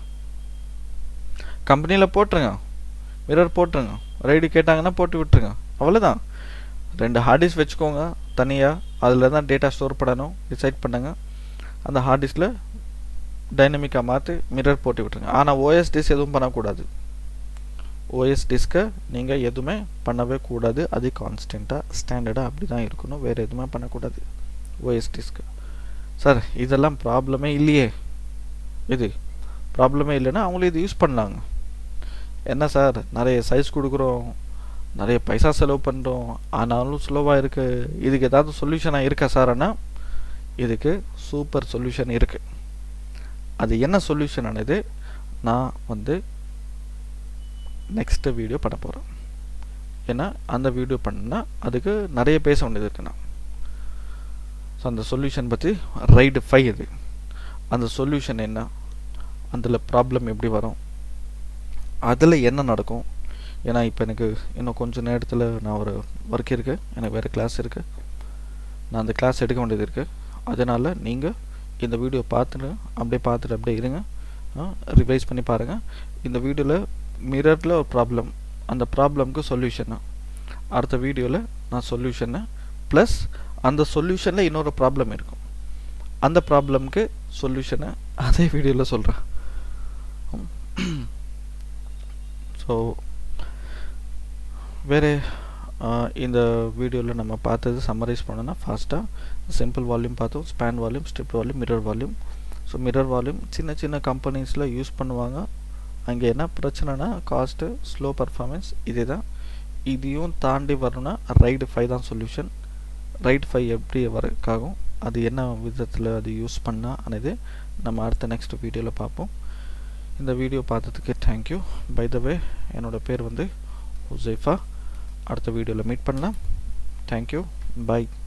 கம்பெனியில் போட்டுருங்க மிரர் போட்டுருங்க ரைடு கேட்டாங்கன்னா போட்டு விட்டுருங்க அவ்வளோதான் ரெண்டு ஹார்ட் டிஸ்க் வச்சுக்கோங்க தனியாக அதில் தான் டேட்டா ஸ்டோர் பண்ணணும் டிசைட் பண்ணுங்க அந்த ஹார்ட் டிஸ்கில் டைனமிக்காக மாற்றி மிரர் போட்டு விட்டுருங்க ஆனால் ஓஎஸ் டிஸ்க் எதுவும் பண்ணக்கூடாது ஓஎஸ் டிஸ்க்கை நீங்கள் எதுவுமே பண்ணவே கூடாது அது கான்ஸ்டண்ட்டாக ஸ்டாண்டர்டாக அப்படி தான் இருக்கணும் வேறு எதுவுமே பண்ணக்கூடாது ஓஎஸ் டிஸ்க்கு சார் இதெல்லாம் ப்ராப்ளமே இல்லையே இது ப்ராப்ளமே இல்லைன்னா அவங்களே இது யூஸ் பண்ணலாங்க என்ன சார் நிறைய சைஸ் கொடுக்குறோம் நிறைய பைசா செலவு பண்ணுறோம் ஆனாலும் ஸ்லோவாக இருக்குது இதுக்கு ஏதாவது சொல்யூஷனாக இருக்கா சார் ஆனால் இதுக்கு சூப்பர் சொல்யூஷன் இருக்குது அது என்ன சொல்யூஷன் ஆனது நான் வந்து நெக்ஸ்ட்டு வீடியோ பண்ண போகிறேன் ஏன்னா அந்த வீடியோ பண்ணால் அதுக்கு நிறைய பேச வேண்டியது இருக்கு நான் ஸோ அந்த சொல்யூஷன் பற்றி ரைடு ஃபைவ் இது அந்த சொல்யூஷன் என்ன அதில் ப்ராப்ளம் எப்படி வரும் அதில் என்ன நடக்கும் ஏன்னா இப்போ எனக்கு இன்னும் கொஞ்சம் நேரத்தில் நான் ஒரு ஒர்க் இருக்குது எனக்கு வேறு கிளாஸ் இருக்குது நான் அந்த கிளாஸ் எடுக்க வேண்டியது இருக்குது அதனால் நீங்கள் இந்த வீடியோ பார்த்துட்டு அப்படியே பார்த்துட்டு அப்படியே இருங்க ரிவைஸ் பண்ணி பாருங்கள் இந்த வீடியோவில் மிரரில் ஒரு ப்ராப்ளம் அந்த ப்ராப்ளம்க்கு சொல்யூஷனு அடுத்த வீடியோவில் நான் சொல்யூஷனை ப்ளஸ் அந்த சொல்யூஷனில் இன்னொரு ப்ராப்ளம் இருக்கும் அந்த ப்ராப்ளம்க்கு சொல்யூஷனை அதே வீடியோவில் சொல்கிறேன் ஸோ வேறு இந்த வீடியோவில் நம்ம பார்த்தது சம்மரைஸ் பண்ணோன்னா ஃபாஸ்ட்டாக சிம்பிள் வால்யூம் பார்த்தோம் span volume strip volume mirror volume so mirror volume சின்ன சின்ன கம்பெனிஸில் யூஸ் பண்ணுவாங்க அங்கே என்ன பிரச்சனைனா காஸ்ட்டு ஸ்லோ பர்ஃபார்மன்ஸ் இதே தான் இதையும் தாண்டி வரணும்னா ரைடு ஃபைவ் தான் சொல்யூஷன் ரைட் ஃபைவ் எப்படி வரக்காகும் அது என்ன விதத்தில் அது யூஸ் பண்ணால் అనేది நம்ம அடுத்த நெக்ஸ்ட் வீடியோவில் பார்ப்போம் இந்த வீடியோ பார்த்ததுக்கு தேங்க்யூ பை த வே என்னோட பேர் வந்து உசைஃபா அடுத்த வீடியோவில் மீட் பண்ணலாம் தேங்க்யூ பை